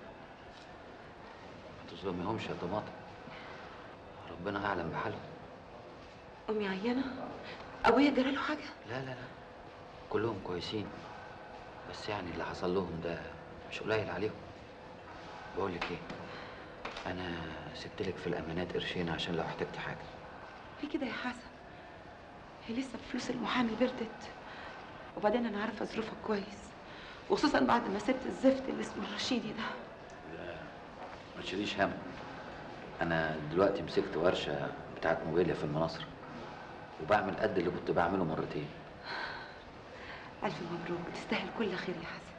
ما تظلميهمش يا طماطم ربنا اعلم بحالهم امي عيانة ابويا جرى له حاجة لا لا لا كلهم كويسين بس يعني اللي حصل لهم ده مش قليل عليهم بقول لك ايه انا سبت لك في الامانات قرشين عشان لو احتجتي حاجه ليه كده يا حسن هي لسه فلوس المحامي بردت وبعدين انا عارفه ظروفك كويس وخصوصا بعد ما سبت الزفت اللي اسمه الرشيدي ده لا ما تشيليش هم انا دلوقتي مسكت ورشه بتاعت موبيليا في المناصره وبعمل قد اللي كنت بعمله مرتين الف مبروك تستاهل كل خير يا حسن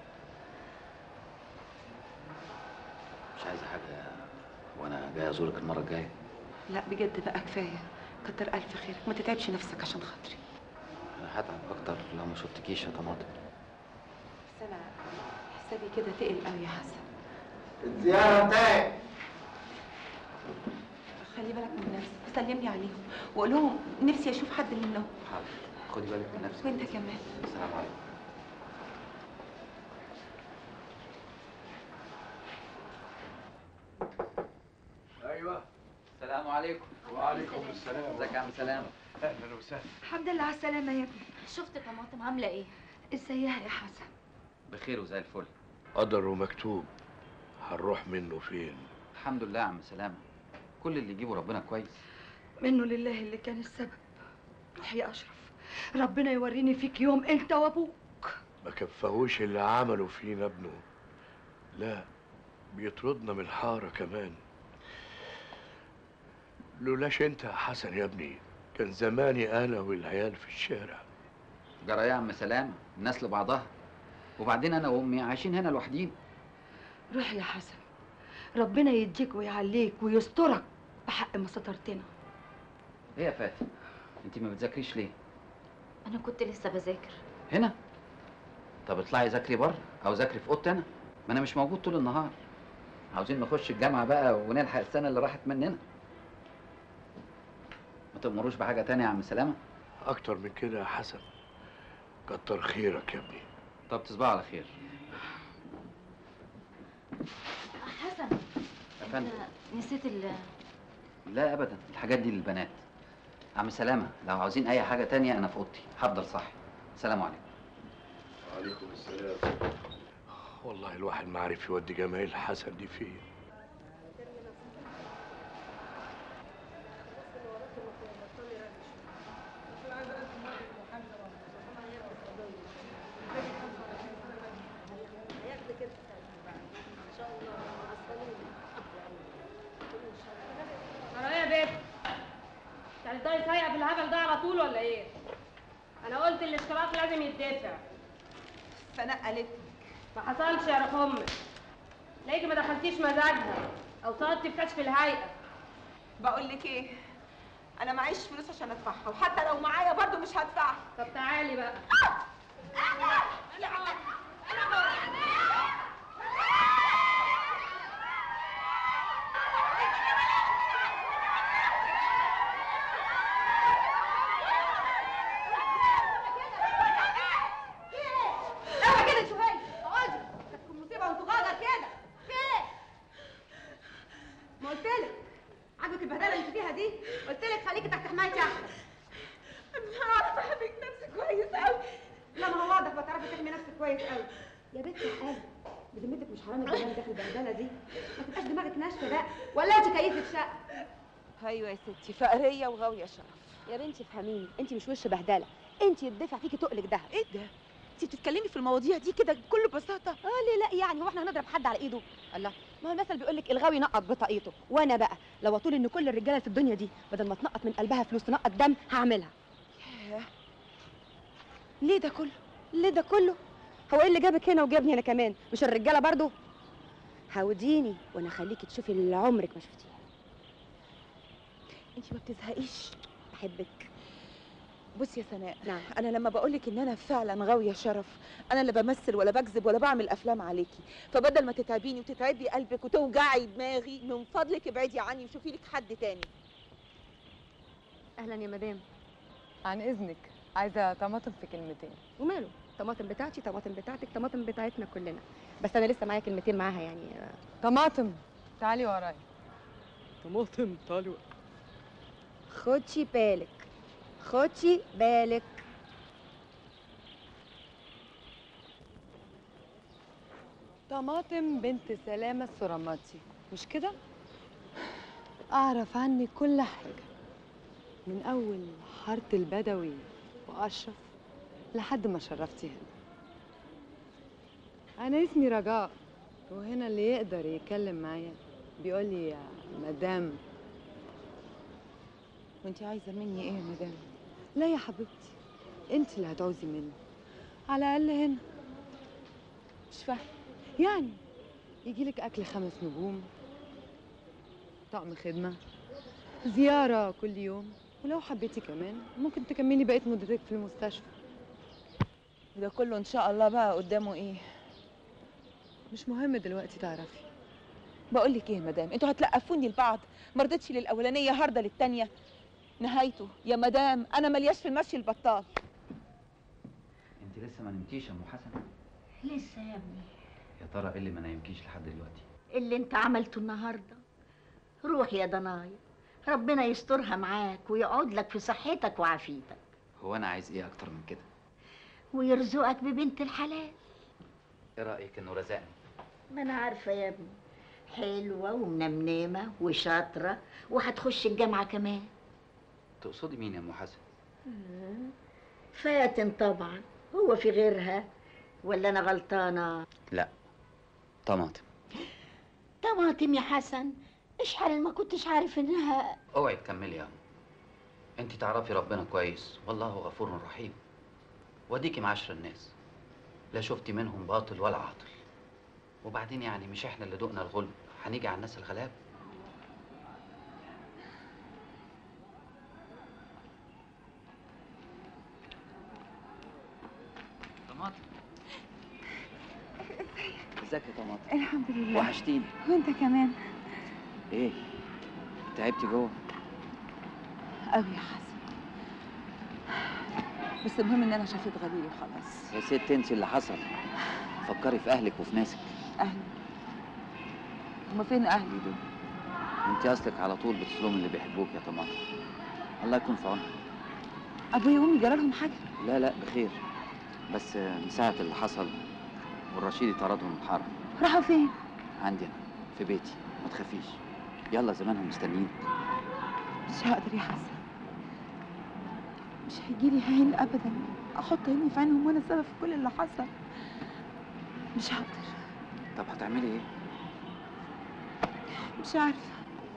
مش عايزه حاجه وانا جاي ازورك المره الجايه لا بجد بقى كفايه كتر الف خيرك ما تتعبش نفسك عشان خاطري انا هتعب اكتر لو ما شفتكيش يا طماطم بس انا حسابي كده تقل قوي يا حسن الزيارة بتاعك خلي بالك من نفسك وسلم لي عليهم وقول لهم نفسي اشوف حد منهم حاضر خدي بالك من نفسك وانت كمان السلام عليكم ايوه السلام عليكم وعليكم السلام ازيك يا عم سلامه اهلا وسهلا الحمد لله على السلامة يا ابني شفت طماطم عامله ايه ازيها يا حسن بخير وزي الفل قدر ومكتوب هنروح منه فين الحمد لله يا عم سلامه كل اللي يجيبه ربنا كويس منه لله اللي كان السبب روح يا اشرف ربنا يوريني فيك يوم انت وابوك ما كفاهوش اللي عمله فينا ابنه لا بيطردنا من الحارة كمان لولاش انت يا حسن يا ابني كان زماني انا والعيال في الشارع جرى يا عم سلام الناس لبعضها وبعدين انا وامي عايشين هنا لوحدين روح يا حسن ربنا يديك ويعليك ويسترك بحق ما سترتنا ايه يا فاتن انت ما بتذاكريش ليه انا كنت لسه بذاكر هنا طب اطلعي ذاكري بره او ذاكري في اوضتي انا ما انا مش موجود طول النهار عاوزين نخش الجامعه بقى ونلحق السنه اللي راحت مننا ما تأمروش بحاجه تانية يا عم سلامه اكتر من كده يا حسن كتر خيرك يا ابني طب تصبحوا على خير حسن يا فندم أنت نسيت ال لا ابدا الحاجات دي للبنات عم سلامه لو عاوزين اي حاجه تانية انا في اوضتي هفضل صاحي سلام عليكم وعليكم السلام والله الواحد ما عارف يودي جمايل حسن دي فين ترى ايه يا بنت؟ يعني تفضلي سايقه في الهبل ده على طول ولا ايه؟ انا قلت الاشتراك لازم يدفع سناء قالت ما حصلش يا رخ امك تلاقيكي ما دخلتيش مزاجها او طلبتي في كشف الهيئه بقول لك ايه انا معيش فلوس عشان ادفعها وحتى لو معايا برضو مش هدفعها طب تعالي بقى اوعى كده شويه اقعدي هتكون مصيبه وانتوا غاضه كده في ايه؟ ما قلت لك عاجبك البهدله اللي انت فيها دي قلت لك خليكي تحت حمايتي احسن انا عارفه احميك نفسي كويس قوي لا ما هو واضح بتعرفي تحمي نفسك كويس قوي يا بنت يا قلب بذمتك مش حرام الجمال ده في البهدله دي ما تبقاش دماغك ناشفه بقى ولا انت كيفه شقه ايوه يا ستي فقريه وغاويه شرف يا بنتي افهميني انت مش وش بهدله انت يدفع فيكي تقلك دهب ايه ده انت بتتكلمي في المواضيع دي كده بكل بساطه اه ليه لا يعني هو احنا هنضرب حد على ايده الله ما هو المثل بيقول لك الغاوي نقط بطاقيته وانا بقى لو اطول ان كل الرجاله في الدنيا دي بدل ما تنقط من قلبها فلوس تنقط دم هعملها ياه. ليه ده كله ليه ده كله هو ايه اللي جابك هنا وجابني انا كمان مش الرجاله برضو هوديني وانا اخليكي تشوفي اللي عمرك ما شفتيه انت ما بتزهقيش بحبك بصي يا سناء نعم انا لما بقولك ان انا فعلا غاويه شرف انا لا بمثل ولا بكذب ولا بعمل افلام عليكي فبدل ما تتعبيني وتتعبي قلبك وتوجعي دماغي من فضلك ابعدي عني وشوفي لك حد تاني اهلا يا مدام عن اذنك عايزه طماطم في كلمتين وماله طماطم بتاعتي طماطم بتاعتك طماطم بتاعتنا كلنا بس انا لسه معايا كلمتين معاها يعني طماطم تعالي ورايا طماطم تعالي خدشي بالك خدشي بالك طماطم بنت سلامة السرماتي مش كده؟ أعرف عنك كل حاجة من أول حارة البدوي وأشرف لحد ما شرفتي هنا أنا اسمي رجاء وهنا اللي يقدر يتكلم معايا بيقول لي يا مدام وانت عايزه مني ايه يا مدام لا يا حبيبتي انت اللي هتعوزي مني على الأقل هنا مش فاهمه يعني يجيلك أكل خمس نجوم طقم خدمة زيارة كل يوم ولو حبيتي كمان ممكن تكملي بقية مدتك في المستشفى وده كله ان شاء الله بقى قدامه ايه مش مهم دلوقتي تعرفي بقول لك ايه يا مدام انتوا هتلقفوني لبعض ما رضيتش للاولانيه هارده للتانيه نهايته يا مدام انا ملياش في المشي البطال انت لسه ما نمتيش يا ام حسن لسه يا ابني يا ترى ايه اللي ما نايمكيش لحد دلوقتي اللي انت عملته النهارده روح يا ضنايا ربنا يسترها معاك ويقعد لك في صحتك وعافيتك هو انا عايز ايه اكتر من كده ويرزقك ببنت الحلال ايه رايك انه رزقني ما انا عارفه يا ابني حلوه ومنمنمه وشاطره وهتخش الجامعه كمان تقصدي مين يا ام حسن فاتن طبعا هو في غيرها ولا انا غلطانه لا طماطم طماطم يا حسن اشحال ما كنتش عارف انها اوعي تكملي يا ام انت تعرفي ربنا كويس والله غفور رحيم وديكي معاشر الناس لا شفتي منهم باطل ولا عاطل وبعدين يعني مش احنا اللي دقنا الغلب هنيجي على الناس الغلاب طماطم ازيك يا طماطم الحمد لله وحشتيني وانت كمان ايه تعبتي جوه قوي يا حسن بس المهم ان انا شفت غبي وخلاص يا ست انسي اللي حصل فكري في اهلك وفي ناسك اهلي هما فين اهلي دول انت اصلك على طول بتظلمي اللي بيحبوك يا طماطم الله يكون في عونك ابويا وامي جرالهم حاجه لا لا بخير بس من ساعة اللي حصل والرشيدي طردهم من الحرم راحوا فين عندي انا في بيتي ما تخافيش يلا زمانهم مستنيين مش هقدر يا حسن مش هيجيلي عين ابدا احط عيني في عينهم وانا السبب في كل اللي حصل مش هقدر طب هتعملي ايه مش عارفه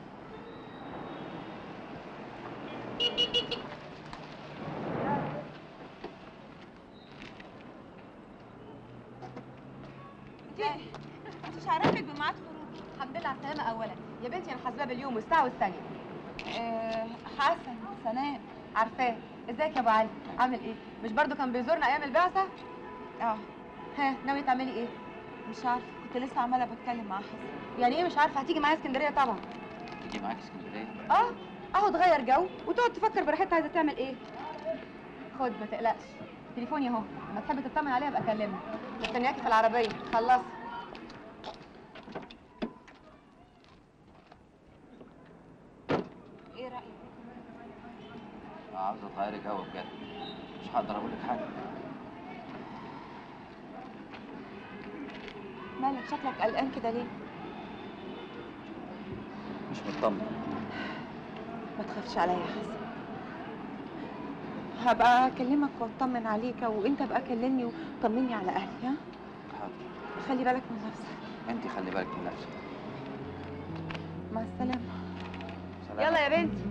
مش هعرفك بميعاد خروجي الحمد لله على السلامة أولا يا بنتي أنا حاسباه باليوم والساعة والثانية آه حسن سناء عارفاه ازيك يا أبو علي عامل إيه؟ مش برضو كان بيزورنا أيام البعثة؟ اه ها ناوية تعملي إيه؟ مش عارفه كنت لسه عماله بتكلم مع حسن يعني إيه مش عارفة هتيجي معايا اسكندرية طبعا تيجي معاك اسكندرية اه اهو تغير جو وتقعد تفكر براحتها عايزة تعمل إيه خد ما تقلقش تليفوني اهو لما تحب تطمن عليها ابقى كلمني مستنياكي في العربية خلصي ايه رايك عاوزة تغيري جو بجد مش هقدر اقول لك حاجة مالك شكلك قلقان كده ليه مش مطمن ما تخافش عليا يا حسن هبقى اكلمك واطمن عليك وانت بقى كلمني وطمني على اهلي ها حاضر خلي بالك من نفسك انت خلي بالك من نفسك مع السلامه سلام يلا يا بنتي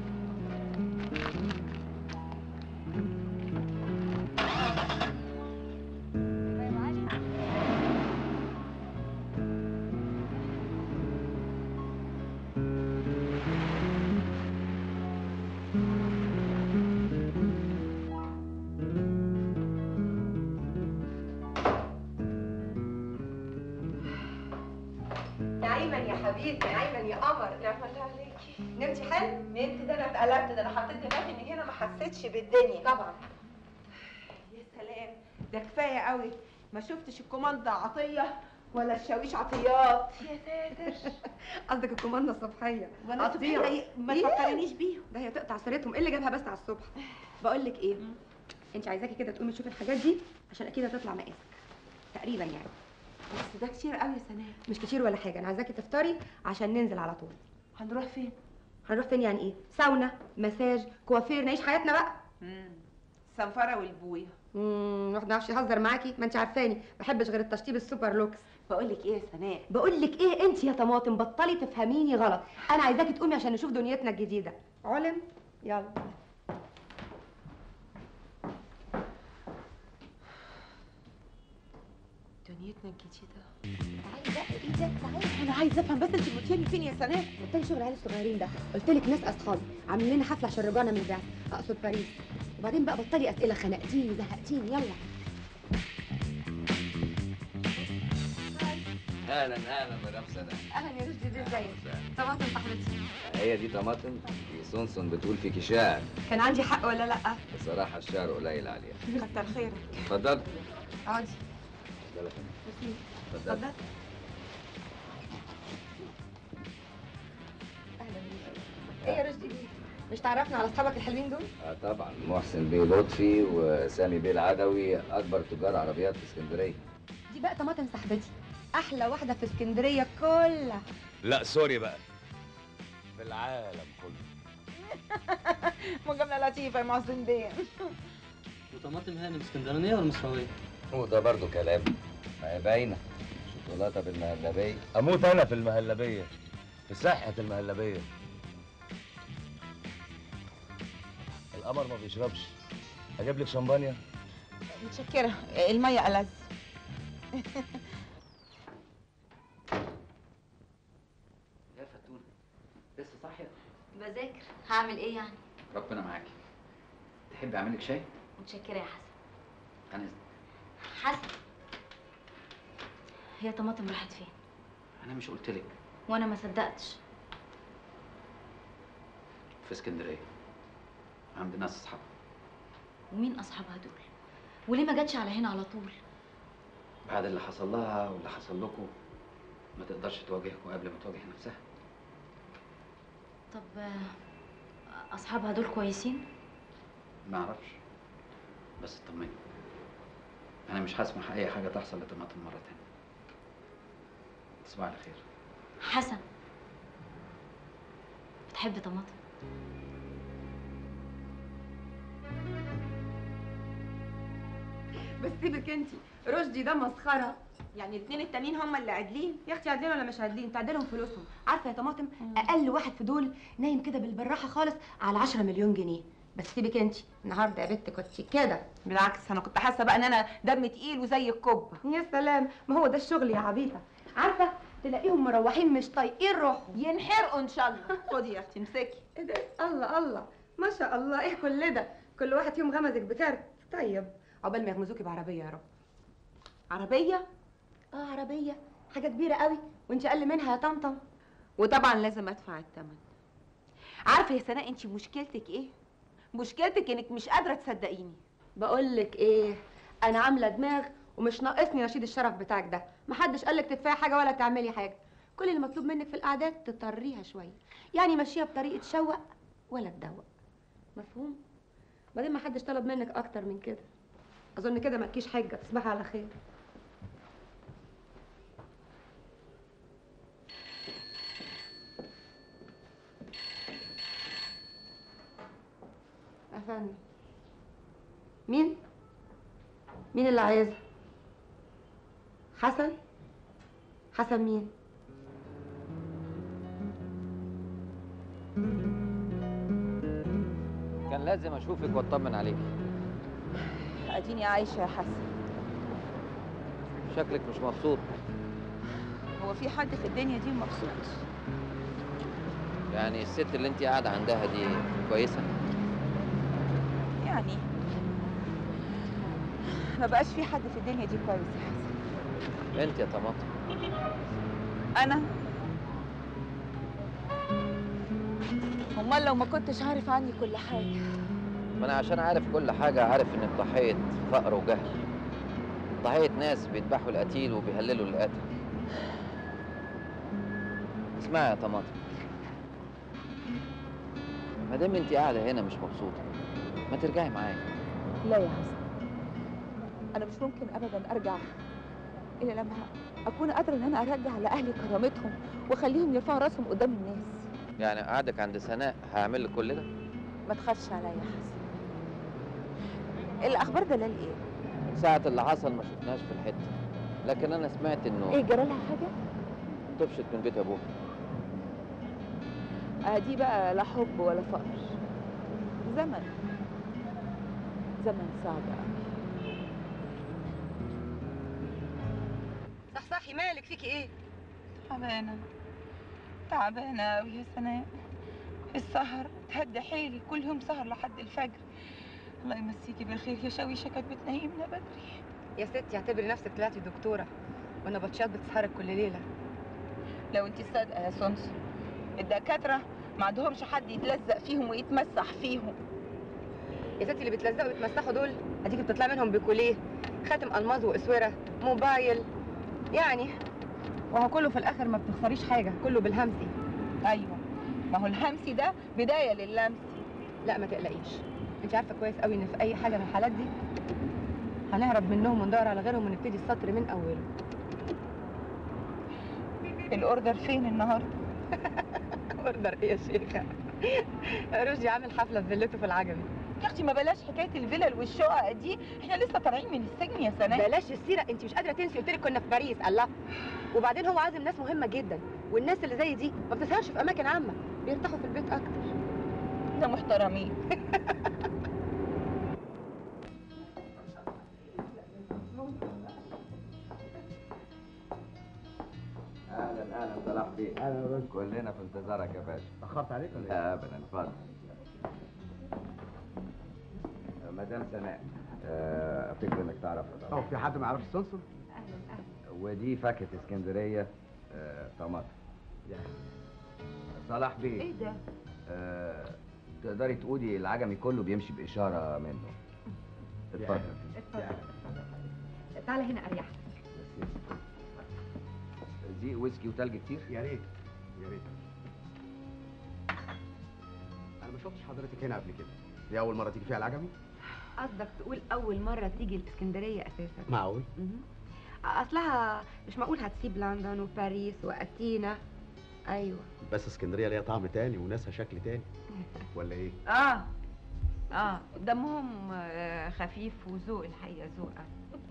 يا ايمن يا حبيبي يا ايمن يا قمر نعم الله عليكي نمتي حلو نمت ده انا اتقلبت ده انا حطيت دماغي من هنا ما حسيتش بالدنيا طبعا يا سلام ده كفايه قوي ما شفتش الكوماندا عطيه ولا الشاويش عطيات يا ساتر قصدك الكوماندا الصبحيه وانا قطيعة. صبحية ما إيه؟ تفكرنيش بيهم ده هي تقطع سيرتهم ايه اللي جابها بس على الصبح بقول لك ايه انت عايزاكي كده تقومي تشوفي الحاجات دي عشان اكيد هتطلع مقاسك تقريبا يعني بس ده كتير قوي يا سناء مش كتير ولا حاجه انا عايزاكي تفطري عشان ننزل على طول هنروح فين هنروح فين يعني ايه ساونا مساج كوافير نعيش حياتنا بقى امم الصنفره والبويه امم الواحد ما يعرفش يهزر معاكي ما انت عارفاني ما بحبش غير التشطيب السوبر لوكس بقول لك ايه يا سناء بقول لك ايه انت يا طماطم بطلي تفهميني غلط انا عايزاكي تقومي عشان نشوف دنيتنا الجديده علم يلا دنيتنا الجديده عايزه ايه ده تعالي انا عايزه افهم بس انت بتوديني فين يا سناء قلت شغل العيال الصغيرين ده قلت لك ناس اصحابي عاملين لنا حفله عشان رجعنا من البعث اقصد باريس وبعدين بقى بطلي اسئله خنقتيني زهقتيني يلا اهلا اهلا مدام سناء اهلا يا رشدي دي ازيك طماطم صاحبتي هي دي طماطم دي سونسون بتقول فيكي شعر كان عندي حق ولا لا بصراحه الشعر قليل عليها كتر خيرك اتفضل اقعدي اتفضل يا فندم. ميرسي. اتفضل اتفضل ايه يا رشدي مش تعرفنا على اصحابك الحلوين دول اه طبعا محسن بيه لطفي وسامي بيه العدوي اكبر تجار عربيات في اسكندريه دي بقى طماطم صاحبتي احلى واحده في اسكندريه كلها لا سوري بقى في العالم كله مجامله لطيفه يا محسن بيه وطماطم هانم اسكندرانيه ولا مصراويه؟ وده برضو كلام ما هي باينه شوكولاته بالمهلبيه اموت انا في المهلبيه في صحه المهلبيه القمر ما بيشربش اجيب لك شمبانيا متشكرة المية ألذ يا فتونة لسه صاحية بذاكر هعمل ايه يعني ربنا معاكي تحبي اعمل لك شاي متشكره يا حسن عن اذنك حسن هي طماطم راحت فين انا مش قلت لك وانا ما صدقتش في اسكندريه عند ناس اصحاب ومين اصحابها دول وليه ما جاتش على هنا على طول بعد اللي حصل لها واللي حصل لكم ما تقدرش تواجهكم قبل ما تواجه نفسها طب آه، اصحابها دول كويسين ما اعرفش بس اطمني انا مش هسمح اي حاجه تحصل لطماطم مره تانية تصبح على خير حسن بتحب طماطم بس سيبك انت رشدي ده مسخره يعني الاثنين التانيين هم اللي عادلين يا اختي عادلين ولا مش عادلين تعدلهم فلوسهم عارفه يا طماطم اقل واحد في دول نايم كده بالبراحه خالص على 10 مليون جنيه بس سيبك انت النهارده يا بنت كنت كده بالعكس انا كنت حاسه بقى ان انا دم تقيل وزي الكوبه يا سلام ما هو ده الشغل يا عبيطه عارفه تلاقيهم مروحين مش طايقين روحهم ينحرقوا ان شاء الله خدي يا اختي امسكي ايه ده الله الله ما شاء الله ايه كل ده كل واحد فيهم غمزك بكارت طيب عقبال ما يغمزوكي بعربيه يا رب عربيه اه عربيه حاجه كبيره قوي وانت اقل منها يا طمطم وطبعا لازم ادفع الثمن عارفه يا سناء انت مشكلتك ايه مشكلتك انك مش قادره تصدقيني بقول لك ايه انا عامله دماغ ومش ناقصني رشيد الشرف بتاعك ده محدش قالك تدفعي حاجه ولا تعملي حاجه كل اللي مطلوب منك في القعدات تطريها شويه يعني مشيها بطريقه شوق ولا تدوق مفهوم بعدين ما حدش طلب منك اكتر من كده اظن كده مالكيش حجه تصبحي على خير افندم مين مين اللي عايزها حسن حسن مين كان لازم اشوفك واطمن عليك اديني عايشه يا حسن شكلك مش مبسوط هو في حد في الدنيا دي مبسوط يعني الست اللي انت قاعده عندها دي كويسه يعني ما بقاش في حد في الدنيا دي كويس يا حسن انت يا طماطم انا امال لو ما كنتش عارف عني كل حاجه ما انا عشان عارف كل حاجه عارف انك ضحيه فقر وجهل ضحيه ناس بيذبحوا القتيل وبيهللوا القاتل اسمعي يا طماطم ما دام انت قاعده هنا مش مبسوطه ما ترجعي معايا لا يا حسن انا مش ممكن ابدا ارجع الا لما اكون قادره ان انا ارجع لاهلي كرامتهم واخليهم يرفعوا راسهم قدام الناس يعني قعدك عند سناء هعمل لك كل ده ما تخافش عليا يا حسن الاخبار دلال ايه ساعة اللي حصل ما شفناش في الحتة لكن أنا سمعت إنه ايه جرى لها حاجه طفشت من بيت أبوها آه دي بقى لا حب ولا فقر زمن زمن صعب قوي صحصحي مالك فيكي ايه تعبانه تعبانه قوي يا سناء السهر تهدي حيلي كل يوم سهر لحد الفجر الله يمسيكي بالخير يا شويشه كانت بتنيمنا بدري يا ستي اعتبري نفسك طلعتي دكتوره وانا بطشات بتسهرك كل ليله لو انت صادقه يا سونسو الدكاتره ما عندهمش حد يتلزق فيهم ويتمسح فيهم يا ستي اللي بيتلزقوا ويتمسحوا دول اديكي بتطلعي منهم بكوليه خاتم الماظ واسوره موبايل يعني وهو كله في الاخر ما بتخسريش حاجه كله بالهمسي ايوه ما هو الهمسي ده بدايه للمسي لا ما تقلقيش انت عارفه كويس قوي ان في اي حاجه من الحالات دي هنهرب منهم وندور على غيرهم ونبتدي السطر من اوله الاوردر فين النهارده اوردر ايه يا شيخه رشدي عامل حفله في فيلته في العجمي يا اختي ما بلاش حكايه الفلل والشقق دي احنا لسه طالعين من السجن يا سناء بلاش السيره انت مش قادره تنسي قلت لك كنا في باريس الله وبعدين هو عازم ناس مهمه جدا والناس اللي زي دي ما بتسهرش في اماكن عامه بيرتاحوا في البيت اكتر احنا محترمين اهلا اهلا صلاح بيه اهلا كلنا في انتظارك يا باشا اتاخرت عليك ولا لا ابدا اتفضل مدام سناء آه، فكر انك تعرفها هو في حد ما يعرفش السنسور؟ ودي فاكهه اسكندريه آه، طماطم صلاح بيه ايه ده؟ آه، تقدري تقولي العجمي كله بيمشي باشاره منه اتفضل اتفضل تعالى هنا اريح دي ويسكي وتلج كتير يا ريت يا ريت انا ما شفتش حضرتك هنا قبل كده دي اول مره تيجي فيها العجمي قصدك تقول اول مره تيجي الاسكندريه اساسا معقول مهم. اصلها مش معقول هتسيب لندن وباريس واتينا ايوه بس اسكندريه ليها طعم تاني وناسها شكل تاني ولا ايه اه اه دمهم آه، خفيف وذوق الحقيقه ذوقك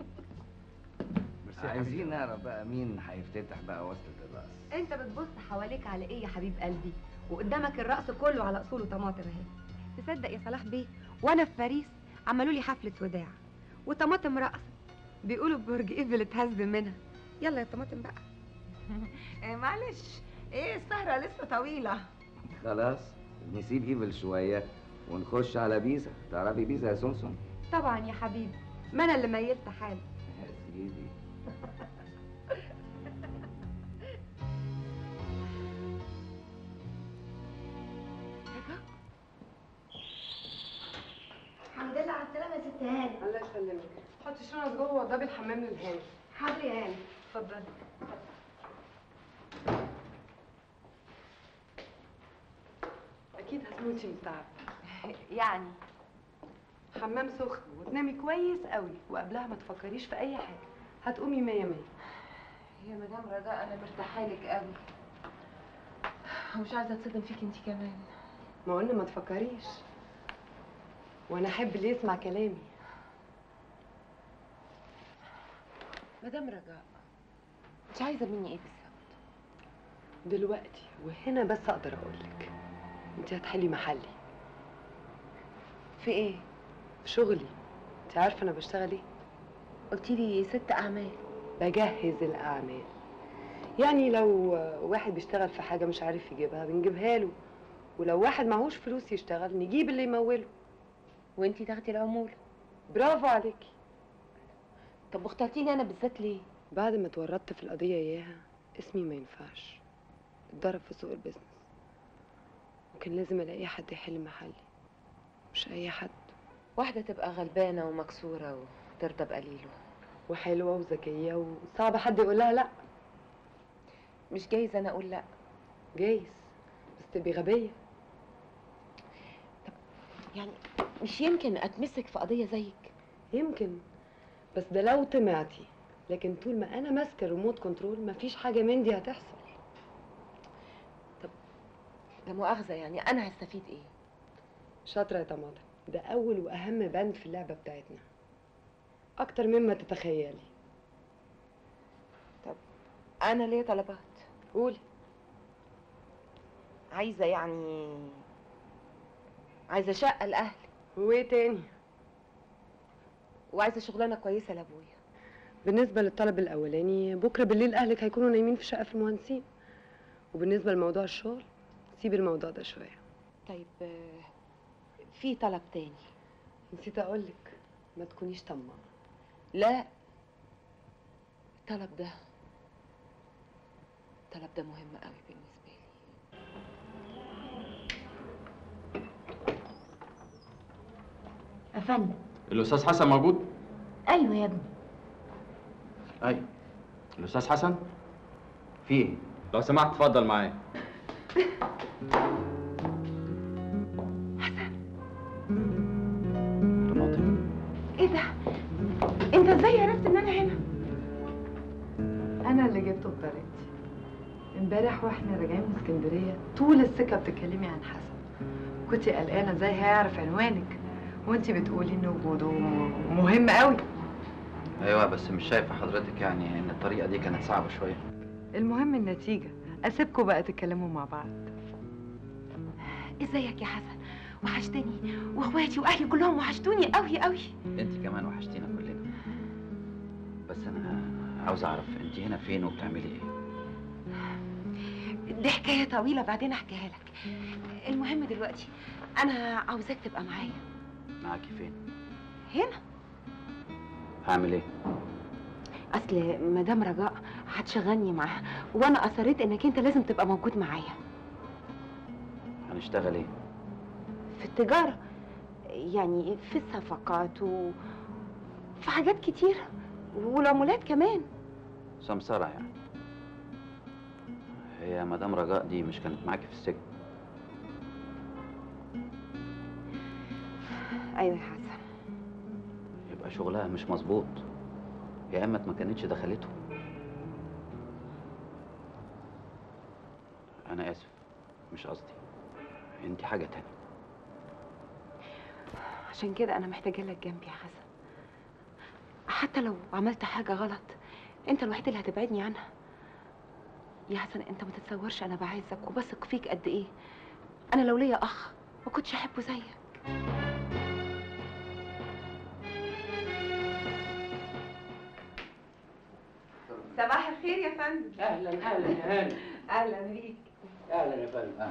عايزين نعرف بقى مين هيفتتح بقى وصلة الرأس انت بتبص حواليك على ايه يا حبيب قلبي وقدامك الرأس كله على اصوله طماطم اهي تصدق يا صلاح بيه وانا في باريس عملوا لي حفله وداع وطماطم رقص بيقولوا برج ايفل اتهز منها يلا يا طماطم بقى إيه معلش ايه السهرة لسه طويلة خلاص نسيب ايفل شوية ونخش على بيزا تعرفي بيزا يا سمسم طبعا يا حبيبي ما انا اللي ميلت حالي يا سيدي الحمد لله على السلامه يا ست هاني الله يسلمك حطي شنط جوه وضبي الحمام للهاني حاضر يا هاني اتفضلي اكيد هتموتي من التعب يعني حمام سخن وتنامي كويس قوي وقبلها ما تفكريش في اي حاجه هتقومي مية مية يا مدام رجاء انا مرتاحه لك قوي ومش عايزه اتصدم فيك انت كمان ما قلنا ما تفكريش وانا احب اللي يسمع كلامي مدام رجاء انت عايزه مني ايه بالظبط دلوقتي وهنا بس اقدر اقول لك انت هتحلي محلي في ايه في شغلي انت عارفه انا بشتغل ايه قلتي لي ست اعمال بجهز الاعمال يعني لو واحد بيشتغل في حاجه مش عارف يجيبها بنجيبها له ولو واحد معهوش فلوس يشتغل نجيب اللي يموله وانتي تاخدي العموله برافو عليكي طب واخترتيني انا بالذات ليه بعد ما اتورطت في القضيه اياها اسمي ما ينفعش اتضرب في سوق البيزنس وكان لازم الاقي حد يحل محلي مش اي حد واحده تبقى غلبانه ومكسوره وترضى بقليله وحلوه وذكيه وصعب حد يقول لها لا مش جايز انا اقول لا جايز بس تبقي غبيه يعني مش يمكن اتمسك في قضيه زيك يمكن بس ده لو طمعتي لكن طول ما انا ماسكه الريموت كنترول مفيش حاجه من دي هتحصل لا مؤاخذه يعني انا هستفيد ايه شاطره يا طماطم ده اول واهم بند في اللعبه بتاعتنا اكتر مما تتخيلي انا ليا طلبات قولي عايزه يعني عايزه شقه لاهلي وايه تاني وعايزه شغلانه كويسه لابويا بالنسبه للطلب الاولاني بكره بالليل اهلك هيكونوا نايمين في شقه في المهندسين وبالنسبه لموضوع الشغل سيبي الموضوع ده شويه طيب آه، في طلب تاني نسيت اقولك ما تكونيش طماعه لا الطلب ده الطلب ده مهم قوي بالنسبه لي يا فندم الاستاذ حسن موجود ايوه يا ابني ايوه الاستاذ حسن في ايه لو سمحت اتفضل معايا ايه ده انت ازاي عرفت ان انا هنا انا اللي جبته بطريقتي امبارح واحنا راجعين من اسكندريه طول السكه بتتكلمي عن حسن كنتي قلقانه ازاي هيعرف عنوانك وانتي بتقولي ان وجوده م- مهم قوي ايوه بس مش شايفه حضرتك يعني ان الطريقه دي كانت صعبه شويه المهم النتيجه اسيبكم بقى تتكلموا مع بعض ازيك يا حسن وحشتني واخواتي واهلي كلهم وحشتوني قوي قوي انت كمان وحشتينا كلنا بس انا عاوز اعرف انت هنا فين وبتعملي ايه دي حكايه طويله بعدين احكيها لك المهم دلوقتي انا عاوزاك تبقى معايا معاكي فين هنا هعمل ايه اصل مدام رجاء هتشغلني معاها وانا اصريت انك انت لازم تبقى موجود معايا هنشتغل ايه في التجاره يعني في الصفقات و في حاجات كتير والعمولات كمان سمسرة يعني هي مدام رجاء دي مش كانت معاكي في السجن ايوه يا حسن يبقى شغلها مش مظبوط يا اما ما كانتش دخلته انا اسف مش قصدي انت حاجه تانية عشان كده انا محتاجه لك جنبي يا حسن حتى لو عملت حاجه غلط انت الوحيد اللي هتبعدني عنها يا حسن انت ما تتصورش انا بعزك وبثق فيك قد ايه انا لو ليا اخ ما كنتش احبه زيك صباح الخير يا فندم اهلا اهلا يا هاني اهلا بيك اهلا يا فندم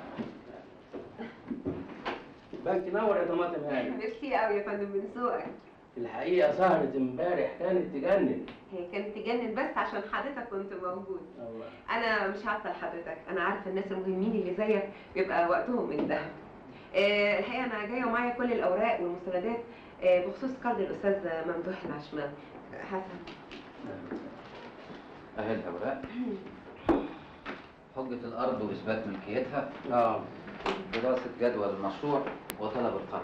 بنك تنور يا طماطم هاني ميرسي قوي يا فندم من ذوقك الحقيقه سهره امبارح كانت تجنن هي كانت تجنن بس عشان حضرتك كنت موجود الله انا مش عارفه لحضرتك انا عارفه الناس المهمين اللي زيك بيبقى وقتهم من ذهب آه، الحقيقه انا جايه ومعايا كل الاوراق والمستندات آه، بخصوص قرض الاستاذ ممدوح العشمان حسن اهي الاوراق حجة الأرض وإثبات ملكيتها اه دراسة جدوى المشروع وطلب القرض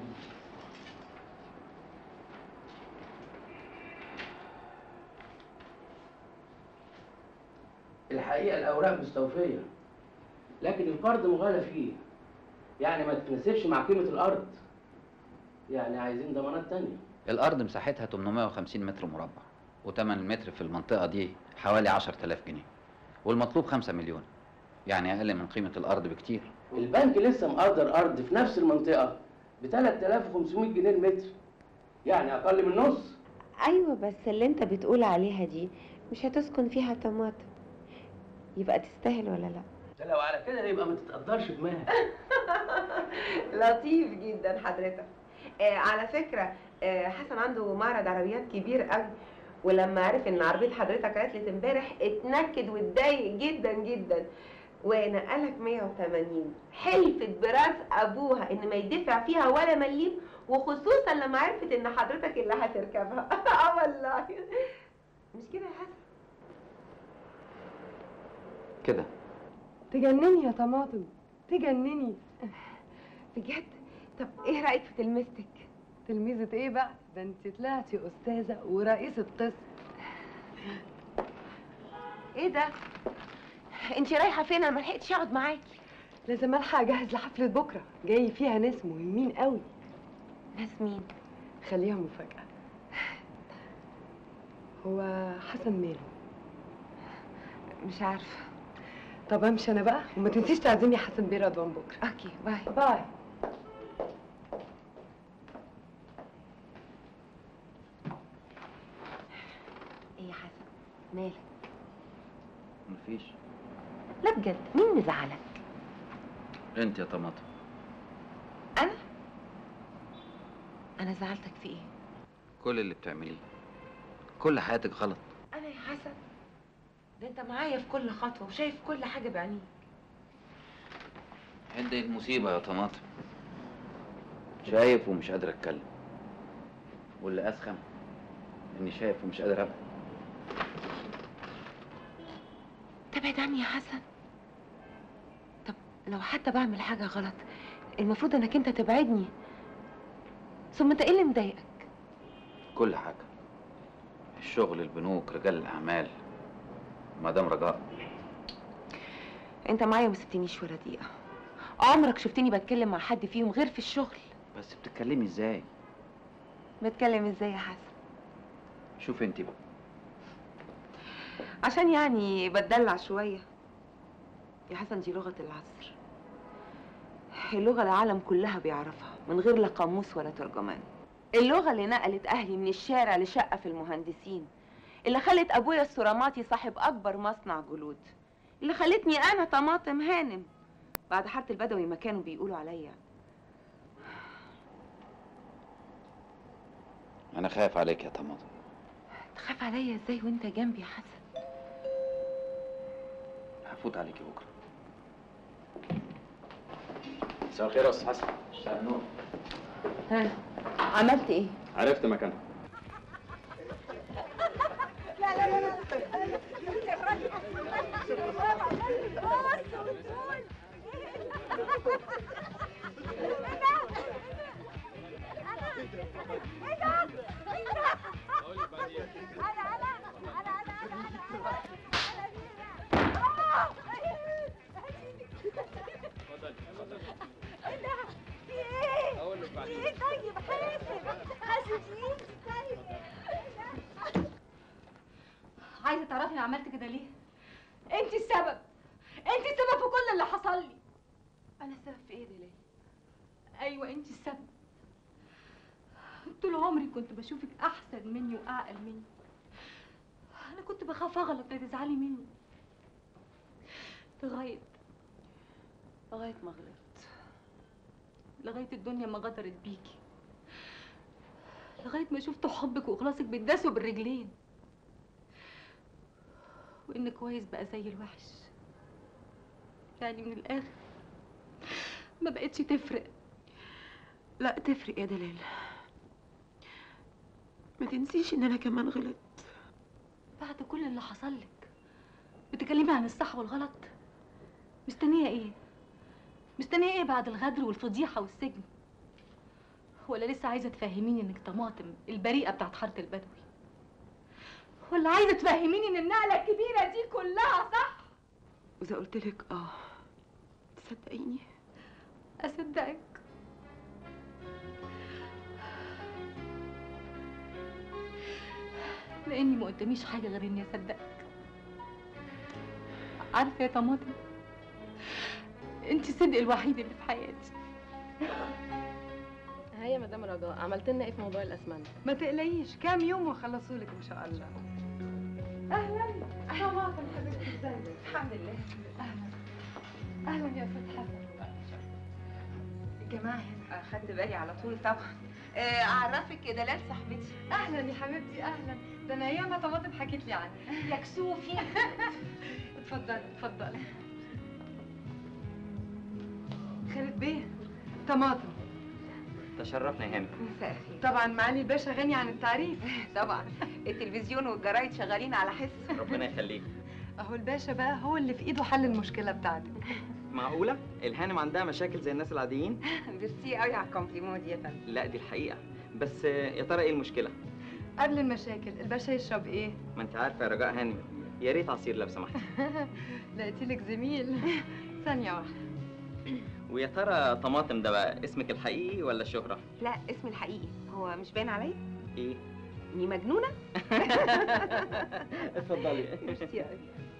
الحقيقه الاوراق مستوفيه لكن القرض مغالى فيه يعني ما تتناسبش مع قيمه الارض يعني عايزين ضمانات تانية الأرض مساحتها 850 متر مربع وتمن المتر في المنطقة دي حوالي 10000 جنيه والمطلوب 5 مليون يعني أقل من قيمة الأرض بكتير البنك لسه مقدر ارض في نفس المنطقه ب 3500 جنيه المتر يعني اقل من نص ايوه بس اللي انت بتقول عليها دي مش هتسكن فيها طماطم يبقى تستاهل ولا لا ده لو على كده يبقى ما تتقدرش بمهر لطيف جدا حضرتك آه على فكرة آه حسن عنده معرض عربيات كبير قوي ولما عرف ان عربية حضرتك عطلت امبارح اتنكد واتضايق جدا جدا ونقلك 180 حلفت براس ابوها ان ما يدفع فيها ولا مليم وخصوصا لما عرفت ان حضرتك اللي هتركبها اه والله مش كده يا حسن كده تجنني يا طماطم تجنني بجد طب ايه رايك في تلميذتك تلميذة ايه بقى ده انت طلعتي استاذة ورئيسة قسم ايه ده انت رايحه فين انا ما لحقتش اقعد معاكي لازم الحق اجهز لحفلة بكرة جاي فيها ناس مهمين قوي ناس مين خليها مفاجأة هو حسن ماله مش عارفه طب امشي انا بقى وما تنسيش تعزمي حسن بيه رضوان بكره اوكي باي باي ايه يا حسن مالك مفيش لا بجد مين مزعلك أنت يا طماطم انا انا زعلتك في ايه كل اللي بتعمليه كل حياتك غلط انا يا حسن ده انت معايا في كل خطوه وشايف كل حاجه بعينيك عندي المصيبة يا طماطم شايف ومش قادر اتكلم واللي اسخم اني شايف ومش قادر ابقى تبعد عني يا حسن طب لو حتى بعمل حاجه غلط المفروض انك انت تبعدني ثم انت ايه اللي مضايقك كل حاجة الشغل البنوك رجال الأعمال مدام رجاء انت معايا ما سبتنيش ولا دقيقه عمرك شفتني بتكلم مع حد فيهم غير في الشغل بس بتتكلمي ازاي بتكلم ازاي يا حسن شوف انت بقى عشان يعني بتدلع شويه يا حسن دي لغه العصر اللغة العالم كلها بيعرفها من غير لا قاموس ولا ترجمان اللغة اللي نقلت أهلي من الشارع لشقة في المهندسين اللي خلت أبويا السراماتي صاحب أكبر مصنع جلود اللي خلتني أنا طماطم هانم بعد حارة البدوي ما كانوا بيقولوا عليا انا خايف عليك يا طماطم تخاف عليا ازاي وانت جنبي يا حسن هفوت عليكي بكره مساء الخير يا استاذ حسن مساء النور ها عملت ايه؟ عرفت مكانها لا لا لا لا اقول لك بعدين ايه طيب حاسب حاسب ايه طيب عايزه تعرفي انا عملت كده ليه انت السبب انت السبب في كل اللي حصل لي انا السبب في ايه دلال ايوه انت السبب طول عمري كنت بشوفك احسن مني واعقل مني انا كنت بخاف اغلط لا تزعلي مني لغايه لغايه ما غلطت لغايه الدنيا ما غدرت بيكي لغايه ما شفت حبك واخلاصك بيتداسوا بالرجلين وان كويس بقى زي الوحش يعني من الاخر ما بقتش تفرق لا تفرق يا دلال ما تنسيش ان انا كمان غلط بعد كل اللي حصل لك بتكلمي عن الصح والغلط مستنيه ايه مستنيه ايه بعد الغدر والفضيحه والسجن ولا لسه عايزه تفهميني انك طماطم البريئه بتاعت حاره البدوي ولا عايزه تفهميني ان النقله الكبيره دي كلها صح واذا قلت لك اه تصدقيني اصدقك لاني ما قداميش حاجه غير اني اصدقك عارفه يا طماطم انت الصدق الوحيد اللي في حياتي هيا مدام رجاء عملت لنا ايه في موضوع الاسمنت ما تقلقيش كام يوم وخلصوا لك ان شاء الله اهلا طماطم حبيبتي ازيك الحمد لله اهلا اهلا يا فتحي الجماعه هنا اخدت بالي على طول طبعا آه، اعرفك يا دلال صاحبتي اهلا يا حبيبتي اهلا ده انا ياما طماطم حكيت لي عنها يا كسوفي اتفضلي اتفضلي خالد بيه طماطم تشرفنا يا هانم مساء الخير طبعا معالي الباشا غني عن التعريف طبعا التلفزيون والجرايد شغالين على حس ربنا يخليك اهو الباشا بقى هو اللي في ايده حل المشكله بتاعتك معقولة؟ الهانم عندها مشاكل زي الناس العاديين؟ ميرسي قوي على الكومبليمون دي يا فندم لا دي الحقيقة بس يا ترى ايه المشكلة؟ قبل المشاكل الباشا يشرب ايه ما انت عارفة يا رجاء هانم يا ريت عصير لو سمحت لقيتي لك زميل ثانيه واحده ويا ترى طماطم ده بقى اسمك الحقيقي ولا الشهرة؟ لا اسمي الحقيقي هو مش باين عليا ايه؟ اني مجنونه اتفضلي ميرسي قوي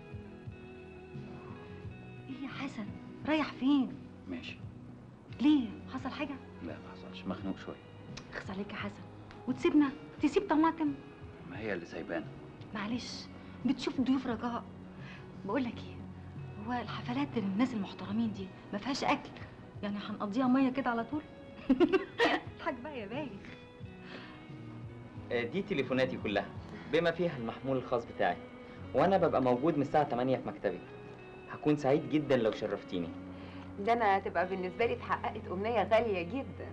ايه يا حسن رايح فين ماشي ليه حصل حاجه لا ما حصلش مخنوق شويه اخص عليك يا حسن وتسيبنا تسيب طماطم ما هي اللي سايبانا معلش بتشوف ضيوف رجاء بقول لك ايه هو الحفلات الناس المحترمين دي ما فيهاش اكل يعني هنقضيها ميه كده على طول الحاج بقى يا بايخ آه، دي تليفوناتي كلها بما فيها المحمول الخاص بتاعي وانا ببقى موجود من الساعة 8 في مكتبي هكون سعيد جدا لو شرفتيني ده انا هتبقى بالنسبه لي اتحققت امنيه غاليه جدا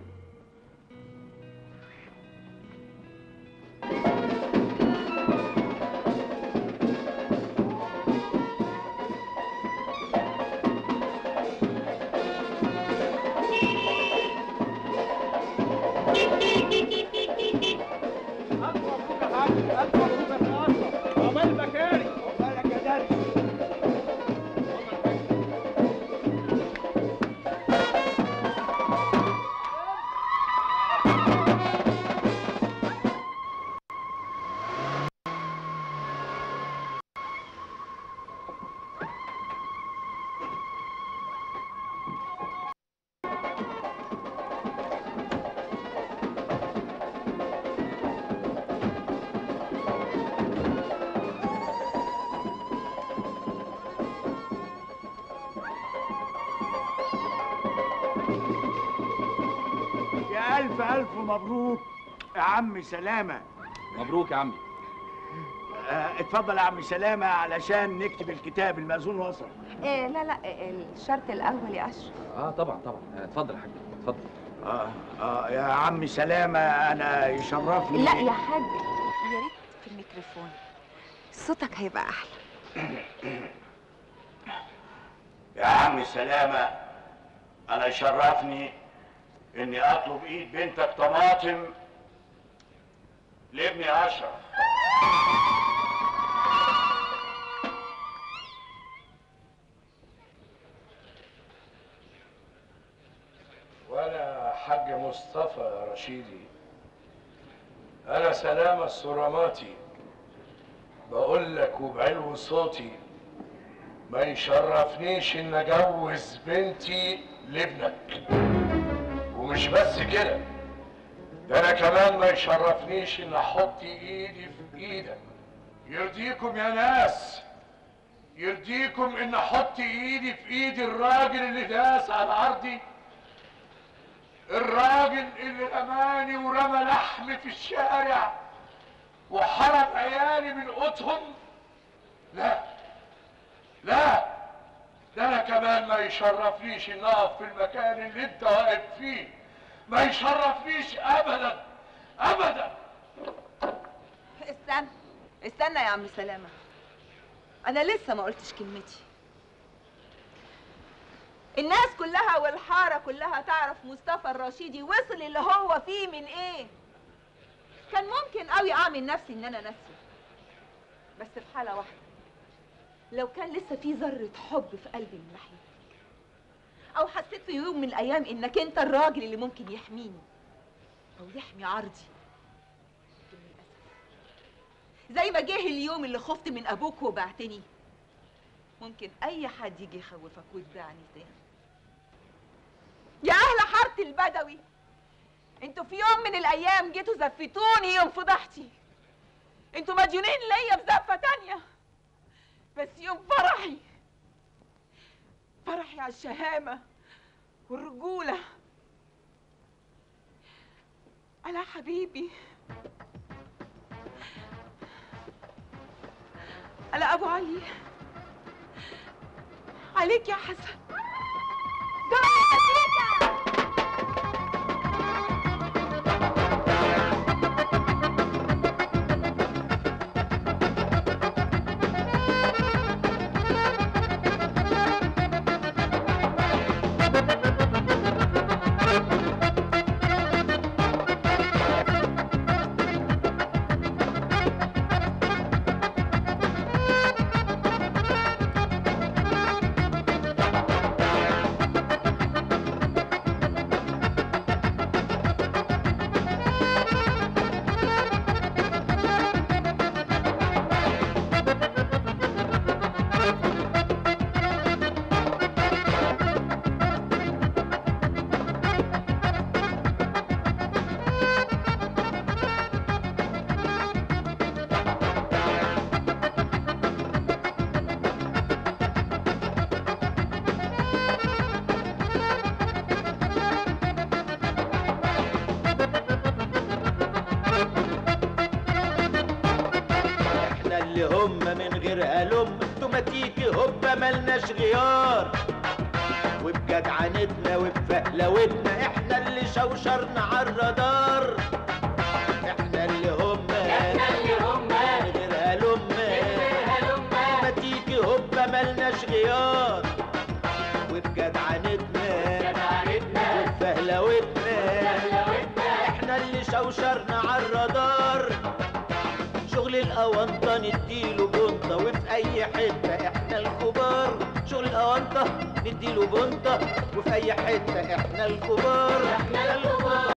عقبال مكاري عقبالك يا درس ألف ألف مبروك يا عم سلامة مبروك يا عمي آه، اتفضل يا عم سلامة علشان نكتب الكتاب المأذون وصل إيه لا لا إيه الشرط الاول يا اشرف اه طبعا طبعا آه، اتفضل يا حاج اتفضل آه, اه يا عم سلامة أنا يشرفني لا يا حاج يا ريت في الميكروفون صوتك هيبقى احلى يا عم سلامة أنا يشرفني إني أطلب إيد بنتك طماطم لابني أشرف وانا حاج مصطفى يا رشيدي انا سلامة السرماتي بقول لك وبعلو صوتي ما يشرفنيش ان اجوز بنتي لابنك ومش بس كده ده انا كمان ما يشرفنيش ان احط ايدي في ايدك يرضيكم يا ناس يرضيكم ان احط ايدي في ايد الراجل اللي داس على ارضي الراجل اللي رماني ورمى لحمي في الشارع وحرم عيالي من قوتهم لا لا ده انا كمان ما يشرفنيش ان اقف في المكان اللي انت واقف فيه ما يشرفنيش ابدا ابدا استنى استنى يا عم سلامة أنا لسه ما قلتش كلمتي الناس كلها والحارة كلها تعرف مصطفى الرشيدي وصل اللي هو فيه من ايه كان ممكن قوي اعمل نفسي ان انا نفسي بس في حالة واحدة لو كان لسه في ذرة حب في قلبي من ناحيتك او حسيت في يوم من الايام انك انت الراجل اللي ممكن يحميني او يحمي عرضي زي ما جه اليوم اللي خفت من ابوك وبعتني ممكن اي حد يجي يخوفك ويتبعني تاني يا اهل حاره البدوي انتوا في يوم من الايام جيتوا زفتوني يوم فضحتي انتوا مديونين ليا في زفه تانية بس يوم فرحي فرحي على الشهامه والرجوله على حبيبي على ابو علي عليك يا حسن احنا اللي هم من غير قلم توماتيكي هوبا ملناش غيار وبجدعنتنا وبفهلوتنا احنا اللي شوشرنا عالرادار احنا اللي هم احنا اللي هم من غير قلم توماتيكي هوبا ملناش غيار وبجدعنتنا وبفهلوتنا احنا اللي شوشرنا عالرادار شغل الاونطه نديله بنطه وفي اي حته احنا الكبار شغل الاونطه نديله بنطه وفي اي حته احنا الكبار احنا الكبار